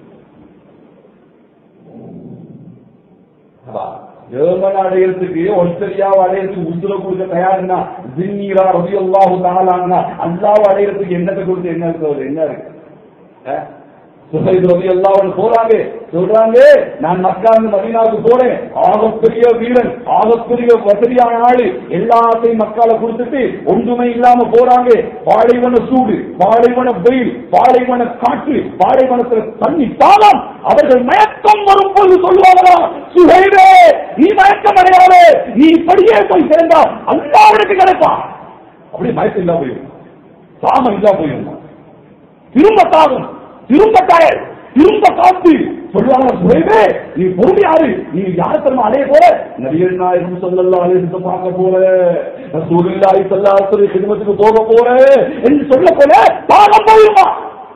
ஜெர்மன் அடையறதுக்கு ஆஸ்திரேலியாவை அடையறதுக்கு உசுர கொடுக்க தயாருன்னா ஜின்னீரா ரவி அல்லாஹு தாலான்னா அல்லாவை அடையறதுக்கு என்னத்தை கொடுத்து என்ன இருக்கு என்ன இருக்கு அஹ்? சுஹைப் ரவி அல்லாஹ் போறாங்க சொல்றாங்க நான் மக்காந்து மதீனாவுக்கு போறேன் ஆகப்பெரிய வீரன் ஆகப்பெரிய வசதியான ஆளு எல்லாத்தையும் மக்கால கொடுத்துட்டு ஒன்றுமே இல்லாம போறாங்க பாலைவன சூடு பாலைவன வெயில் பாலைவன காற்று பாலைவனத்துல தண்ணி தாளம் அவர்கள் மயக்கம் வரும்போது சொல்லுவாங்களா சுஹைபே நீ மயக்கம் அடையாதே நீ இப்படியே போய் சேர்ந்தா அல்லாவிற்கு கிடைப்பான் அப்படி மயக்கம் இல்லாம போயிடும் சாமம் இல்லாம போயிடும் திரும்ப தாகும் திரும்ப டயர் திரும்ப காத்து சொல்லுவாங்க சுவைவே நீ பொறுமையாரு நீ யார தெரியுமா அலைய போற நபிகள் நாயகம் சொல்லலாம் அலைய பார்க்க போற ரசூலுல்லாஹி ஸல்லல்லாஹு அலைஹி வஸல்லம் குடும்பத்துக்கு போக போற என்று சொல்ல போல தாகம் போயிருமா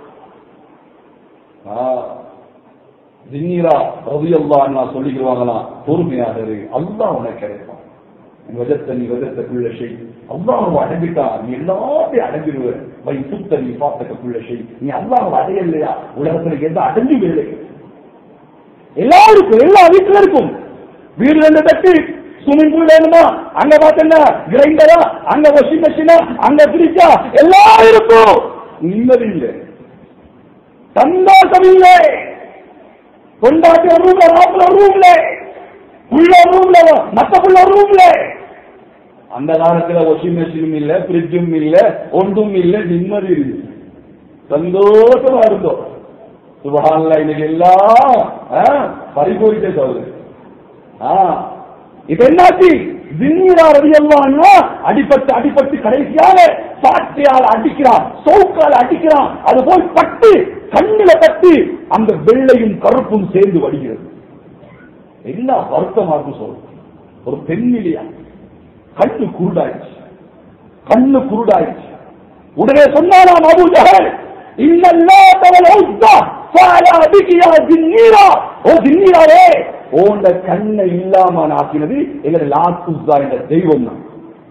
ஜின்னீரா ரவி அல்லா சொல்லிக்கிறாங்களாம் பொறுமையாக இரு அல்லாஹ் உனக்கு கிடைப்பான் வஜத்த நீ வஜத்த குள்ள செய் அல்லாஹ் அடைஞ்சிட்டா நீ எல்லாத்தையும் அடைஞ்சிருவ வை சுத்த நீ பார்த்தக்க குள்ள செய் நீ அல்லாஹ் அடையலையா உலகத்துல எந்த அடைஞ்சு வேலை எல்லாருக்கும் எல்லா வீட்டுல இருக்கும் வீடு ரெண்டு தட்டு ஸ்விமிங் பூல் வேணுமா அங்க பார்த்தா கிரைண்டரா அங்க வாஷிங் மிஷினா அங்க பிரிச்சா எல்லாம் இருக்கும் நிம்மதி இல்லை சந்தோஷம் இல்லை கொண்டாட்டி ஒரு ரூம்ல மாப்பிள்ள ஒரு ரூம்ல உள்ள ஒரு ரூம்ல மத்த புள்ள ஒரு ரூம்ல அந்த காலத்துல வாஷிங் மிஷினும் இல்ல பிரிட்ஜும் இல்ல ஒன்றும் இல்ல நிம்மதி இருக்கு சந்தோஷமா இருந்தோம் சுபஹான்ல இன்னைக்கு எல்லாம் ஆ, பறிபோயிட்டே சொல்லுது ஆ, இப்ப என்னாச்சு ஜின்னீரா ரவியெல்லாம் அடிபட்டு அடிபட்டு கடைசியாக சாட்டையால் அடிக்கிறான் சவுக்கால் அடிக்கிறான் அது போய் பட்டு கண்ணில பட்டு அந்த வெள்ளையும் கருப்பும் சேர்ந்து வடிகிறது என்ன வருத்தமா இருக்கு சொல்ற ஒரு பெண்ணிலையா கண்ணு குருடாயிடுச்சு கண்ணு குருடாயிடுச்சு உடனே சொன்னாராம் அபு ஜஹல் இன்னல்லா தவல் உஸ்தா ஃபாலா பிகியா ஜின்னீரா ஓ ஜின்னீராவே ஓண்ட கண்ணை இல்லாம ஆக்கினது எங்க லாத் உஸ்தா என்ற தெய்வம் தான்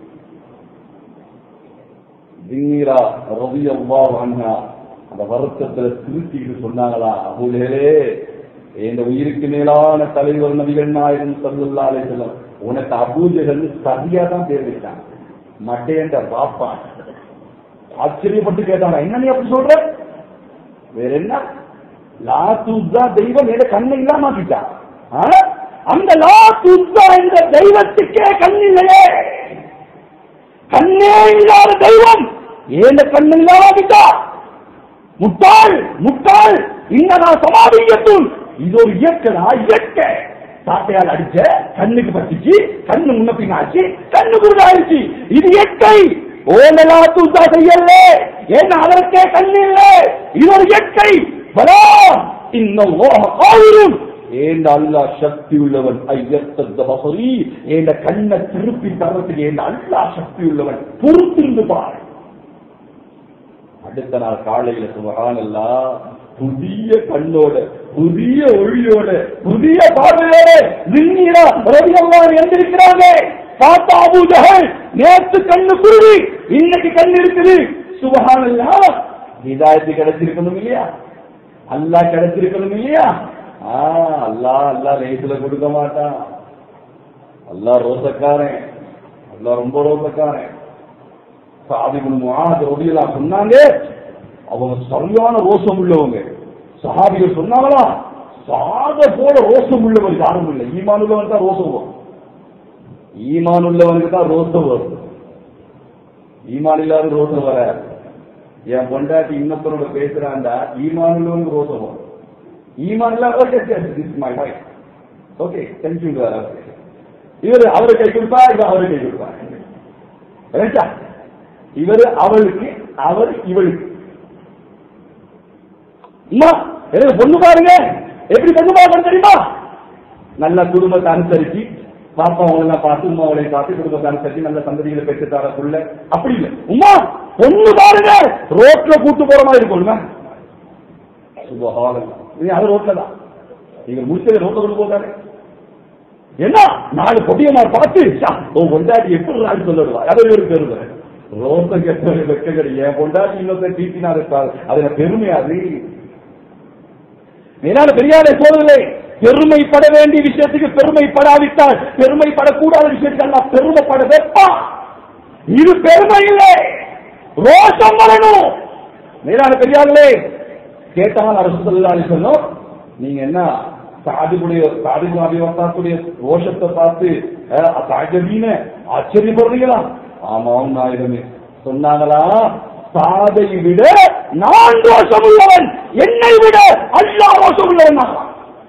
ஜின்னீரா ரலியல்லாஹு அன்ஹா அந்த வருத்தத்துல திருத்திட்டு சொன்னாங்களா அபுலேலே இந்த உயிருக்கு மேலான தலைவர் நபிகள் நாயகன் சல்லல்லா அலைஹிஸ்ஸலாம் உனக்கு அபூஜகல் சரியா தான் பேர் வச்சாங்க மட்டேன்ற பாப்பா ஆச்சரியப்பட்டு கேட்டாங்க என்ன நீ அப்படி சொல்ற வேற என்ன லாத்துஸ்தா தெய்வம் ஏதோ கண்ணை இல்லாம ஆக்கிட்டா ஆ? அந்த லாத்துஸ்தா என்ற தெய்வத்துக்கே கண் இல்லையே கண்ணே இல்லாத தெய்வம் ஏந்த கண் இல்லாம ஆக்கிட்டா முட்டாள் முட்டாள் இன்னதா சமாதியத்தும் இது ஒரு இயற்கடா இயற்கை சாட்டையால் அடிச்ச கண்ணுக்கு பட்டுச்சு கண்ணு முன்ன பின்னாச்சு கண்ணு குருடாயிருச்சு இது இயற்கை ஓனலா தூசா செய்யல ஏன் அதற்கே கண்ணில்ல இது ஒரு இயற்கை பலா இன்னும் ஆயிரும் ஏண்ட அல்லா சக்தி உள்ளவன் ஐயத்த பசரி ஏண்ட கண்ணை திருப்பி தரத்துக்கு ஏண்ட அல்லா சக்தி உள்ளவன் பொறுத்திருந்து பாரு அடுத்த நாள் காலையில சுபகானல்லா புதிய கண்ணோட புதிய ஒளியோட புதிய பார்வையோட ஜின்னீரா ரவியல்லார் எந்திருக்கிறாங்க பார்த்தா அபூ ஜஹல் நேத்து கண்ணு குருவி இன்னைக்கு கண் இருக்குது சுபகானல்லா ஹிதாயத்து கிடைச்சிருக்கணும் இல்லையா அல்லாஹ் கிடைச்சிருக்கணும் இல்லையா ஆ அல்லாஹ் அல்லாஹ் லேசுல கொடுக்க மாட்டான் அல்லாஹ் ரோசக்காரன் அல்லாஹ் ரொம்ப ரோசக்காரன் சாதிபுல் முஆத் ரலியல்லாஹு சொன்னாங்க அவங்க சரியான ரோசம் உள்ளவங்க சஹாபிகள் சொன்னாங்களா சாத போல ரோசம் உள்ளவர் யாரும் இல்லை ஈமான் உள்ளவன் தான் ரோசம் வரும் ஈமான் உள்ளவனுக்கு தான் ரோசம் வரும் ஈமான் இல்லாத ரோசம் வராது என் பொண்டாட்டி இன்னொருத்தரோட பேசுறாண்டா ஈமான் உள்ளவனுக்கு ரோசம் வரும் ஈமான் இல்லாத திஸ் மை வைஃப் ஓகே தெரிஞ்சு இவர் அவரை கை கொடுப்பா இவர் அவரை கை கொடுப்பா ரைட்டா இவர் அவளுக்கு அவர் இவளுக்கு அம்மா எனக்கு பொண்ணு பாருங்க எப்படி பொண்ணு பார்க்கணும் தெரியுமா நல்ல குடும்பத்தை அனுசரிச்சு பாப்பா அவங்களெல்லாம் பார்த்து உமா அவளையும் பார்த்து குடும்பத்தை அனுசரிச்சு நல்ல சந்ததிகளை பெற்று தரக்குள்ள அப்படி இல்லை உமா பொண்ணு பாருங்க ரோட்ல கூட்டு போற மாதிரி இருக்கும்ல சுபஹானல்லாஹ். இது அது ரோட்ல தான் நீங்க முடிச்சது ரோட்ல கொண்டு போதாரு என்ன நாலு பொடியமார் பார்த்து ஷா, உன் பொண்டாட்டி எப்படி நாள் சொல்லிடுவா அதை ஒரு பெருமை ரோசம் கெட்ட வெக்க கிடையாது என் பொண்டாட்டி இன்னொருத்தர் தீட்டினா இருப்பார் அதுல பெருமை அது மேலான பெரியாரை போவதில்லை பெருமைப்பட வேண்டிய விஷயத்துக்கு பெருமைப்படாவிட்டால் பெருமைப்படக்கூடாத விஷயத்துக்கு எல்லாம் பெருமைப்பட வைப்பான் இது பெருமை இல்லை ரோஷம் வரணும் மேலான பெரியார்களே கேட்டால் அரசு தொழிலாளி சொன்னோம் நீங்க என்ன சாதிபுடைய சாதிபு அபிவர்த்தாக்குடைய ரோஷத்தை பார்த்து சாஜபீன ஆச்சரியப்படுறீங்களா ஆமாம் நாயகமே சொன்னாங்களா சாதை விட நான் ரோஷம் உள்ளவன் என்னை விட அல்லா ரோஷம் உள்ளவன் நான்.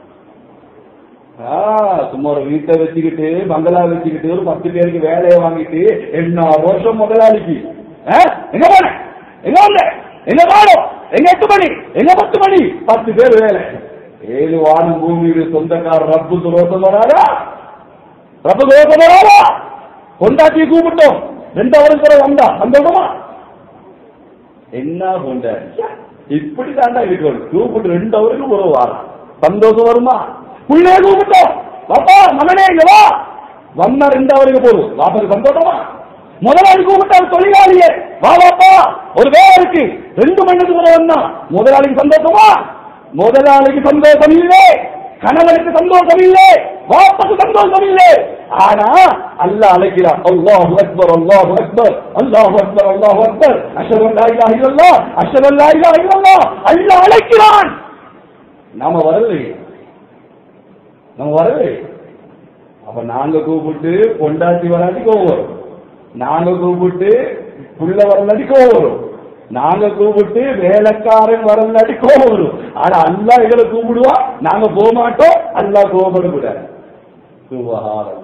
ஆ, சும்மா ஒரு வீட்டை வச்சுக்கிட்டு பங்களா வச்சுக்கிட்டு ஒரு பத்து பேருக்கு வேலையை வாங்கிட்டு என்ன வருஷம் முதலாளிக்கு ஆ? எங்க போன எங்க வந்த எங்க காணும் எங்க எட்டு மணி எங்க பத்து மணி பத்து பேர் வேலை ஏழு வானம் பூமியில சொந்தக்கார ரப்பு ரோசம் வராதா ரப்பு ரோசம் வராதா கொண்டாட்டி கூப்பிட்டோம் ரெண்டு அவருக்கு கூட வந்தா சந்தோஷமா என்ன கொண்டாடி இப்படி தாண்டா இருக்கணும் கூப்பிட்டு ரெண்டு அவருக்கு ஒரு வாரம் சந்தோஷம் வருமா புள்ளே கூப்பிட்டோம் பாப்பா மகனே இங்க வா வந்தா ரெண்டு அவருக்கு போதும் வாப்பது சந்தோஷமா முதலாளி கூப்பிட்டார் தொழிலாளியே வா வாப்பா ஒரு வேலை இருக்கு ரெண்டு மணிக்கு கூட வந்தா முதலாளிக்கு சந்தோஷமா முதலாளிக்கு சந்தோஷம் இல்லை கணவனுக்கு சந்தோஷம் இல்லை வாப்பக்கு சந்தோஷம் இல்லை ஆனா அல்லாஹ் அழைக்கிறான் அல்லாஹு அக்பர் அல்லாஹு அக்பர் அல்லாஹு அக்பர் அல்லாஹு அக்பர் அஷ்ஹது அல்லா இலாஹ இல்லல்லாஹ் அஷ்ஹது அல்லா இலாஹ இல்லல்லாஹ் அல்லாஹ் அழைக்கிறான் நாம வரலை நம்ம வரலை அப்ப நாங்க கூப்பிட்டு பொண்டாட்டி வராட்டி கோவம் வரும் நாங்க கூப்பிட்டு புள்ள வரலாட்டி கோவம் வரும் நாங்க கூப்பிட்டு வேலைக்காரன் வரலாட்டி கோவம் வரும் ஆனா அல்லா எங்களை கூப்பிடுவா நாங்க போக மாட்டோம் அல்லா கோவப்படக்கூடாது சுபஹானல்லாஹ்.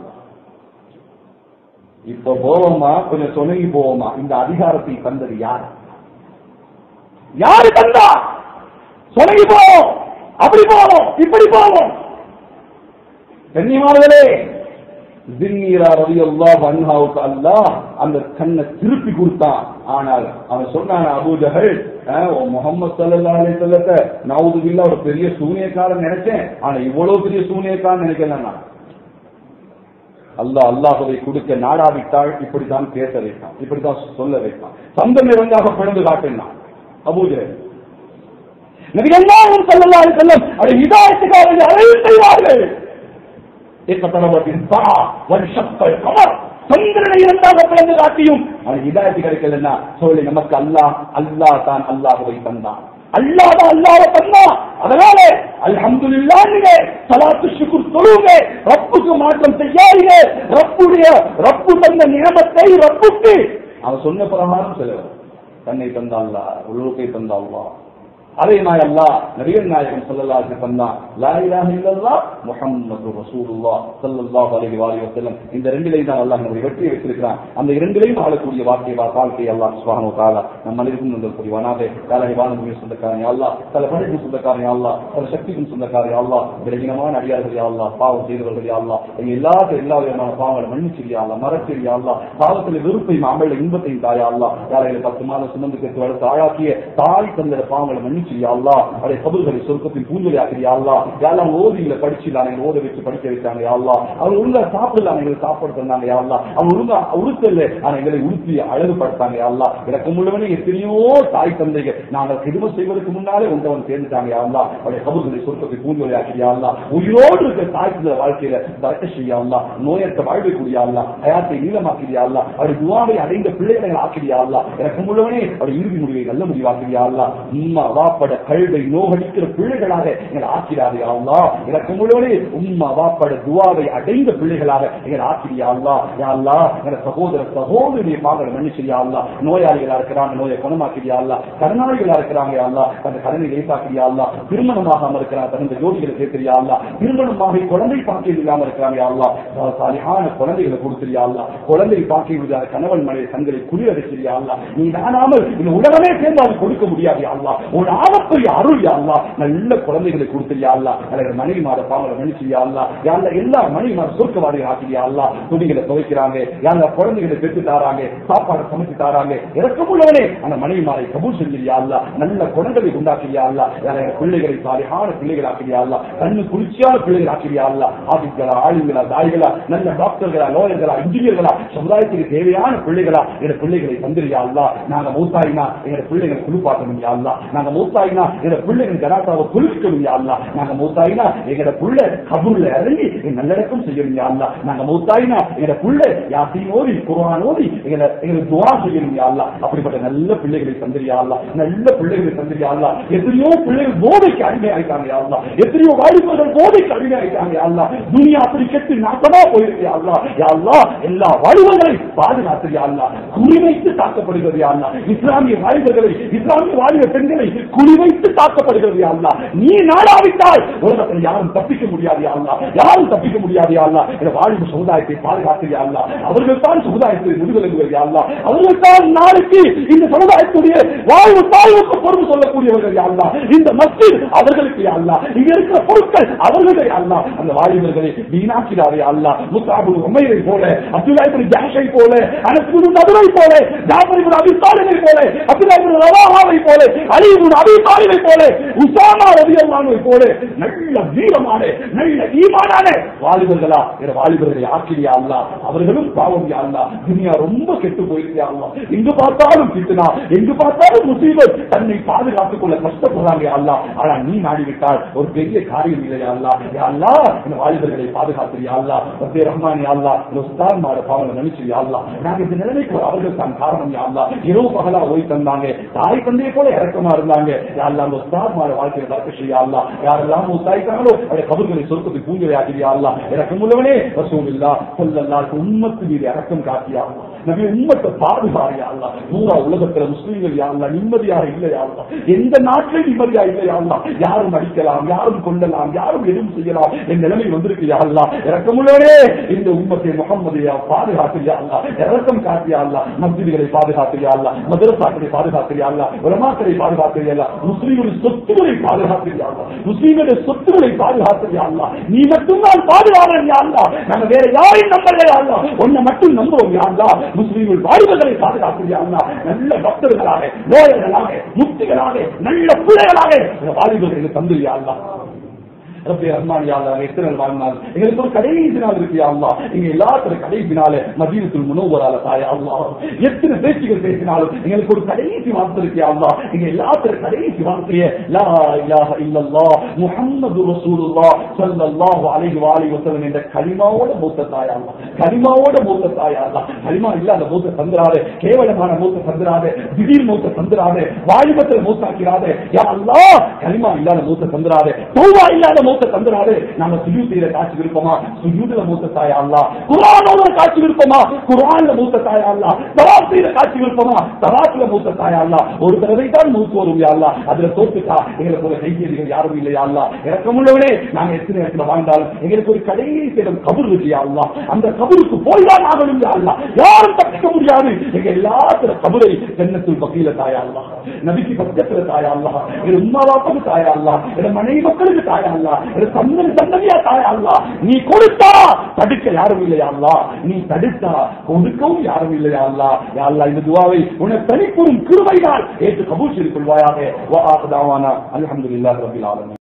இப்ப போவோமா கொஞ்சம் சொனங்கி போவோமா இந்த அதிகாரத்தை தந்தது யார் யாரு தந்தா சொனங்கி போவோம் அப்படி போவோம் இப்படி போவோம் கண்ணியமானவர்களே ஜின்னீரா ரவி அல்லாஹ் அன்ஹாவுக்கு அல்லாஹ் அந்த கண்ணை திருப்பி கொடுத்தான் ஆனால் அவன் சொன்னான் அபூஜஹல் முகமது சல்லல்லாஹு அலைஹி வஸல்லத்தை நவுது பில்லா ஒரு பெரிய சூனியக்காரன் நினைச்சேன் ஆனா இவ்வளவு பெரிய சூனியக்காரன் நினைக்கல நான் அல்லாஹ் அல்லாஹுவை கொடுக்க நாடாவிட்டால் இப்படித்தான் பேச வைத்தான் இப்படித்தான் சொல்ல வைத்தான் சந்தம் இறங்காக பிறந்து காட்டினான் அபூஜஹல் நபிகள் நாயகம் ஸல்லல்லாஹு அலைஹி வஸல்லம் அதை ஹிதாயத்துக்காக வேண்டி அழைப்பு செய்வார்கள் இக்கத்தனவத்தின் சா வருஷங்கள் கமர் சந்திரனை இரண்டாக பிளந்து காட்டியும் அவன் இதாயத்து கிடைக்கலன்னா சொல்லி நமக்கு அல்லாஹ் அல்லாஹ் தான் அல்லாஹுவை தந்தான் அல்லாஹ் தான் அல்லாஹ்வை தந்தான் அதனால அல்ஹம்துலில்லாஹ் நீங்க சலாத்து ஷுக்ர் தொழுங்க ரப்புக்கு மாற்றம் செய்யாதீங்க ரப்புடைய ரப்பு தந்த நியமத்தை ரப்புக்கு அவன் சொன்ன பிரகாரம் செலவு தன்னை தந்த அல்லாஹ் உலகத்தை தந்த அல்லாஹ் அதே மாதிரி அல்லாஹ் நபிகள் நாயகம் ஸல்லல்லாஹு அலைஹி வஸல்லம் லா இலாஹ இல்லல்லாஹ் முஹம்மது ரசூலுல்லாஹ் ஸல்லல்லாஹு அலைஹி வஸல்லம் இந்த ரெண்டிலையும் தான் அல்லாஹ் நம்மை வெற்றி வைத்திருக்கிறான் அந்த இரண்டிலையும் ஆளக்கூடிய வாழ்க்கை வாழ்க்கை அல்லாஹ் சுப்ஹானஹு வ தஆலா நம் மனிதனுக்கும் இந்த புரிவானாக காலை வானமும் சொந்தக்காரன் யா அல்லாஹ் பல படைக்கும் சொந்தக்காரன் யா அல்லாஹ் பல சக்திக்கும் சொந்தக்காரன் யா அல்லாஹ் விலகினமான அடியார்கள் யா அல்லாஹ் பாவம் செய்தவர்கள் யா அல்லாஹ் எங்க எல்லாத்த எல்லா விதமான பாவங்களை மன்னிச்சிரியா அல்லாஹ் மறச்சிரியா அல்லாஹ் பாவத்தில் வெறுப்பையும் அமல இன்பத்தையும் தாயா அல்லாஹ் யாரை பத்து மாதம் சுமந்து கற்று வளர்த்து ஆளாக்கிய தாய் தந்த பாவங்களை மன்னிச்சிரியா அல்லாஹ் அதை கபர்களை சொர்க்கத்தின் பூஞ்சொலி ஆக்கிறியா அல்லாஹ் யாரெல்லாம் ஓதிகளை படிச்சிடலாம் எங்களை ஓத வச்சு படிக்க வைத்தாங்க யா அல்லாஹ் அவர் ஒழுங்கா சாப்பிடலாம் எங்களை சாப்பாடு தந்தாங்க யா அல்லாஹ் அவர் ஒழுங்கா உடுத்தல ஆனா எங்களை உடுத்தி அழகுபடுத்தாங்க யா அல்லாஹ் எனக்கு முழுவதும் எத்தனையோ தாய் தந்தைகள் நாங்கள் கிரும செய்வதற்கு முன்னாலே உண்டவன் சேர்ந்துட்டாங்க யா அல்லாஹ் அவருடைய கபர்களை சொர்க்கத்தை பூஞ்சொலி ஆக்கிறியா அல்லாஹ் உயிரோடு இருக்கிற தாய் தந்த வாழ்க்கையில தரக்க செய்யா அல்லாஹ் நோயற்ற வாழ்வைக்குரிய அல்லாஹ் ஹயாத்தை நீளமாக்கிறியா அல்லாஹ் அவருடைய துவாவை அடைந்த பிள்ளைகளை ஆக்கிறியா அல்லாஹ் எனக்கு முழுவனே அவருடைய இறுதி முடிவை நல்ல முடிவாக்கிறியா அல்லாஹ் உம்மா வாப்பட கல்வை நோகடிக்கிற பிள்ளைகளாக எங்களை ஆக்கிறாரே அல்லாஹ் எனக்கு முழுவனே உம்மா வாப்பட துவாவை அடைந்த பிள்ளைகளாக எங்களை ஆக்கிறியா அல்லாஹ் யா அல்லாஹ் எங்க சகோதர சகோதரிய பாகங்களை மன்னிச்சிரியா அல்லாஹ் நோயாளிகளா இருக்கிறாங்க நோயை குணமாக்கிறியா அல்லாஹ் கடனாளிகளா இருக்கிறாங்க யா அல்லாஹ் அந்த கடனை லேசாக்கிறியா அல்லாஹ் திருமணமாகாம இருக்கிறாங்க தகுந்த ஜோடிகளை சேர்க்கிறியா அல்லாஹ் திருமணமாக குழந்தை பாக்கியம் இல்லாம இருக்கிறாங்க யா அல்லாஹ் சாலிஹான குழந்தைகளை கொடுத்துறியா அல்லாஹ் குழந்தை பாக்கியம் இல்லாத கணவன் மனைவி கண்களை குளிரடிச்சிரியா அல்லாஹ் நீ நானாமல் இந்த உலகமே சேர்ந்து அது கொடுக்க முடியாது யா அல்லாஹ் உன் ஆகப்பெரிய அருள் யா அல்லாஹ் நல்ல குழந்தைகளை கொடுத்துறியா அல்லாஹ் அல்லது மனைவி மாத பாவங்களை மன்னிச்சிரியா அல்லாஹ் யாழ்ல எல்லா மனைவி மாத சொர்க்கவாதிகள் ஆக்கிறியா அல்லாஹ் துணிகளை துவைக்கிறாங்க யாழ்ல குழந்தைகளை பெற்று தாராங்க சாப்பாடு சமைச்சு தாராங்க இறக்கமுள்ளவனே அந்த மனைவி மாதை கபூல் செஞ்சிரியா அல்லாஹ் நல்ல குணங்களை உண்டாக்கிறியா அல்லாஹ் யார பிள்ளைகளை சாலிஹான பிள்ளைகள் ஆக்கிறியா அல்லாஹ் கண்ணு குளிர்ச்சியான பிள்ளைகள் ஆக்கிறியா அல்லாஹ் ஆதிகளா ஆளுங்களா தாய்களா நல்ல டாக்டர்களா லோயர்களா இன்ஜினியர்களா சமுதாயத்துக்கு தேவையான பிள்ளைகளா எங்க பிள்ளைகளை தந்திரியா அல்லாஹ் நாங்க மூத்தாயினா எங்க பிள்ளைகளை குளிப்பாட்டணும் யா அல்லாஹ் நாங்க மூத்தாயினா எங்க பிள்ளைகள் ஜனாதாவை குளிக்கணும் யா அல்லாஹ் நாங்க மூத்தாயினா எங்கட புள்ள கபூர்ல இறங்கி நல்லடக்கம் செய்யணும் யா அல்லாஹ் நாங்க மூத்தாயினா எங்க புள்ள யாசின் ஓதி குர்ஆன் ஓதி எங்களை எங்களுக்கு துவா செய்யணும் யா அல்லாஹ் அப்படிப்பட்ட நல்ல பிள்ளைகளை தந்திரியா அல்லாஹ் நல்ல பிள்ளைகளை தந்திரியா அல்லாஹ் எத்தனையோ பிள்ளைகள் போதைக்கு அடிமை ஆயிட்டாங்க யா அல்லாஹ் எத்தனையோ வாலிபர்கள் போதைக்கு அடிமை ஆயிட்டாங்க யா அல்லாஹ் துனியா அப்படி கெட்டு நாசமா போயிருக்கு யா அல்லாஹ் யா அல்லாஹ் எல்லா வாலிபர்களையும் பாதுகாத்து யா அல்லாஹ் குறிவைத்து தாக்கப்படுகிறது யா அல்லாஹ் இஸ்லாமிய வாலிபர்களை இஸ்லாமிய வாலிப பெண்களை குறிவைத்து தாக்கப்படுகிறது யா அல்லாஹ் நீ நாடாவிட்டால் உலகத்தில் யாரும் தப்பிக்க முடியாது யா அல்லாஹ் யாரும் தப்பிக்க முடியாது யா அல்லாஹ் இந்த வாலிப சமுதாயத்தை பாதுகாத்து யா அல்லாஹ் அவர்கள் தான் சமுதாயத்தை முதுகெலும்புகள் யா அல்லாஹ் அவர்கள் தான் நாளைக்கு இந்த சமுதாயத்துடைய வாழ்வு தாழ்வுக்கு பொறுப்பு சொல்லக்கூடியவர்கள் யா அல்லாஹ் இந்த மஸ்ஜித் அவர்களுக்கு யா அல்லாஹ் இங்க இருக்கிற பொருட்கள் அவர்களுடைய அல்லாஹ் அந்த வாலிபர்களை வீணாக்கிறாரே அல்லாஹ் முத்தாபு உமையை போல அப்துல்லா இப்னு ஜாஷை போல அனஸ் இப்னு நதுரை போல ஜாஃபர் இப்னு அபி தாலிபை போல அப்துல்லா இப்னு ரவாஹாவை போல அலி இப்னு அபி தாலிபை போல உசாமா ரலியல்லாஹு போல நல்ல வீரமான நல்ல ஈமானான வாலிபர்களா இந்த வாலிபர்களை ஆக்கிரியா அல்லாஹ் அவர்களும் பாவம் யா அல்லாஹ் துனியா ரொம்ப கெட்டு போயிருக்கு யா அல்லாஹ் எங்கு பார்த்தாலும் கிட்டுனா எங்கு பார்த்தாலும் முசீபத் தன்னை பாதுகாத்துக் கொள்ள கஷ்டப்படுறாங்க யா அல்லாஹ் ஆனா நீ நாடிவிட்டால் ஒரு பெரிய காரியம் இல்லையா அல்லாஹ் யா அல்லாஹ் இந்த வாலிபர்களை பாதுகாத்து யா அல்லாஹ் ரப்பே ரஹ்மான் யா அல்லாஹ் இந்த உஸ்தான் மாட பாவங்களை நினைச்சு யா அல்லாஹ் நாங்க இந்த நிலைமைக்கு அவர்கள் தான் காரணம் யா அல்லாஹ் இரவு பகலா ஓய் தந்தாங்க தாய் தந்தையை போல இறக்கமா இருந்தாங்க யா அல்லாஹ் அந்த உஸ்தான் மாட வாழ்க்கையை வளர்க்க செய்யா அல்லாஹ் யாரெல்லாம் உத்தாய்க்காங்களோ அவருடைய கபர்களை சொர்க்கத்தை பூஞ்சலை ஆக்கிறியா அல்லாஹ் இறக்கம் உள்ளவனே ரசூலுல்லா ஸல்லல்லாஹு உம்மத்து மீது இறக்கம் காட்டியா அல்லாஹ் நபி உம்மத்தை பாதுகாரியா அல்லாஹ் பூரா உலகத்துல முஸ்லீம்கள் யா அல்லாஹ் நிம்மதியாக இல்லையா அல்லாஹ் எந்த நாட்டிலும் நிம்மதியா இல்லையா அல்லாஹ் யாரும் அடிக்கலாம் யாரும் கொல்லலாம் யாரும் எதுவும் செய்யலாம் என் நிலைமை வந்திருக்கு யா அல்லாஹ் இறக்கமுள்ளவனே இந்த உம்மத்தை முகம்மதியா பாதுகாத்தியா அல்லாஹ் இறக்கம் காட்டியா அல்லாஹ் மஸ்ஜிதுகளை பாதுகாத்தியா அல்லாஹ் மதரசாக்களை பாதுகாத்தியா அல்லாஹ் உலமாக்களை பாதுகாத்தியா அல்லாஹ் முஸ்லீம்களின் சொத்துக்களை பாதுகாத்தியா அல்லாஹ் முஸ்லீம்களுடைய சொத்துக்களை பாதுகாத்தியா அல்லாஹ் நீ மட்டும்தான் பாதுகாவலன் யா அல்லாஹ் நம்ம வேற யாரையும் நம்பல யா அல்லாஹ் உன்னை மட்டும் நம்புவோம் யா அல்லாஹ் முஸ்லீம்கள் வாலிபர்களை பாதுகாத்தியா அல்லாஹ் நல்ல பக்தர்களாக நோயர்களாக முக்திகளாக நல்ல பிள்ளைகளாக இந்த வாலிபர்களுக்கு தந்துரியா அல்லாஹ் ரப்பே ரஹ்மான் யா அல்லாஹ் எத்தனை நாள் வாழ்நாள் எங்களுக்கு ஒரு கடைசி நாள் இருக்கு யா அல்லாஹ் இங்க எல்லாத்துல கடைசி நாள் மதீனத்துல் முனவரால தாயா அல்லாஹ் எத்தனை பேச்சுகள் பேசினாலும் எங்களுக்கு ஒரு கடைசி வார்த்தை இருக்கு யா அல்லாஹ் இங்க எல்லாத்துல கடைசி வார்த்தையே லா இலாஹ இல்லல்லாஹ் முஹம்மது ரசூலுல்லாஹ் ஸல்லல்லாஹு அலைஹி வஆலிஹி வஸல்லம் என்ற கலிமாவோட மூத்த தாயா அல்லாஹ் கலிமாவோட மூத்த தாயா அல்லாஹ் கலிமா இல்லாத மூத்த தந்திராதே கேவலமான மூத்த தந்திராதே திடீர் மூத்த தந்திராதே வாலிபத்தில் மூத்தாக்கிறாதே யா அல்லாஹ் கலிமா இல்லாத மூத்த தந்திராதே தௌபா இல்லாத மூத்த மூத்த தந்துடாது நாம சுஜூத் செய்யற காட்சி விருப்பமா சுஜூதுல மூத்த தாயா அல்லா குரான் ஓதுற காட்சி விருப்பமா குரான்ல மூத்த தாயா அல்லா தவாப் செய்யற காட்சி விருப்பமா தவாப்ல மூத்த தாயா அல்லா ஒரு தடவை தான் மூத்து வரும் யா அல்லா அதுல தோத்துட்டா எங்களை போல கைதிகள் யாரும் இல்லையா அல்லா இறக்கமுள்ளவனே நாங்க எத்தனை இடத்துல வாழ்ந்தாலும் எங்களுக்கு ஒரு கடையை சேரும் கபர் இருக்கு யா அல்லா அந்த கபருக்கு போய் தான் ஆகணும் யா அல்லா யாரும் தப்பிக்க முடியாது எங்க எல்லாத்துல கபரை ஜன்னத்துல் பக்கீல தாயா அல்லா நபிக்கு பக்கத்துல தாயா அல்லா என் உம்மா பாப்பாக்கு தாயா அல்லா என் மனைவி மக்களுக்கு தாயா அல்லா என் சந்தன சந்ததியா தாயா அல்லா நீ கொடுத்தா தடுக்க யாரும் இல்லையா அல்லா நீ தடுத்தா கொடுக்கவும் யாரும் இல்லையா அல்லா யா அல்லா இந்த துவாவை உனக்கு தனிப்பெரும் கிருபையால் ஏற்று கபூல் செய்து கொள்வாயாக வா ஆகுதாவானா அல்ஹம்துலில்லாஹி ரப்பில் ஆலமீன்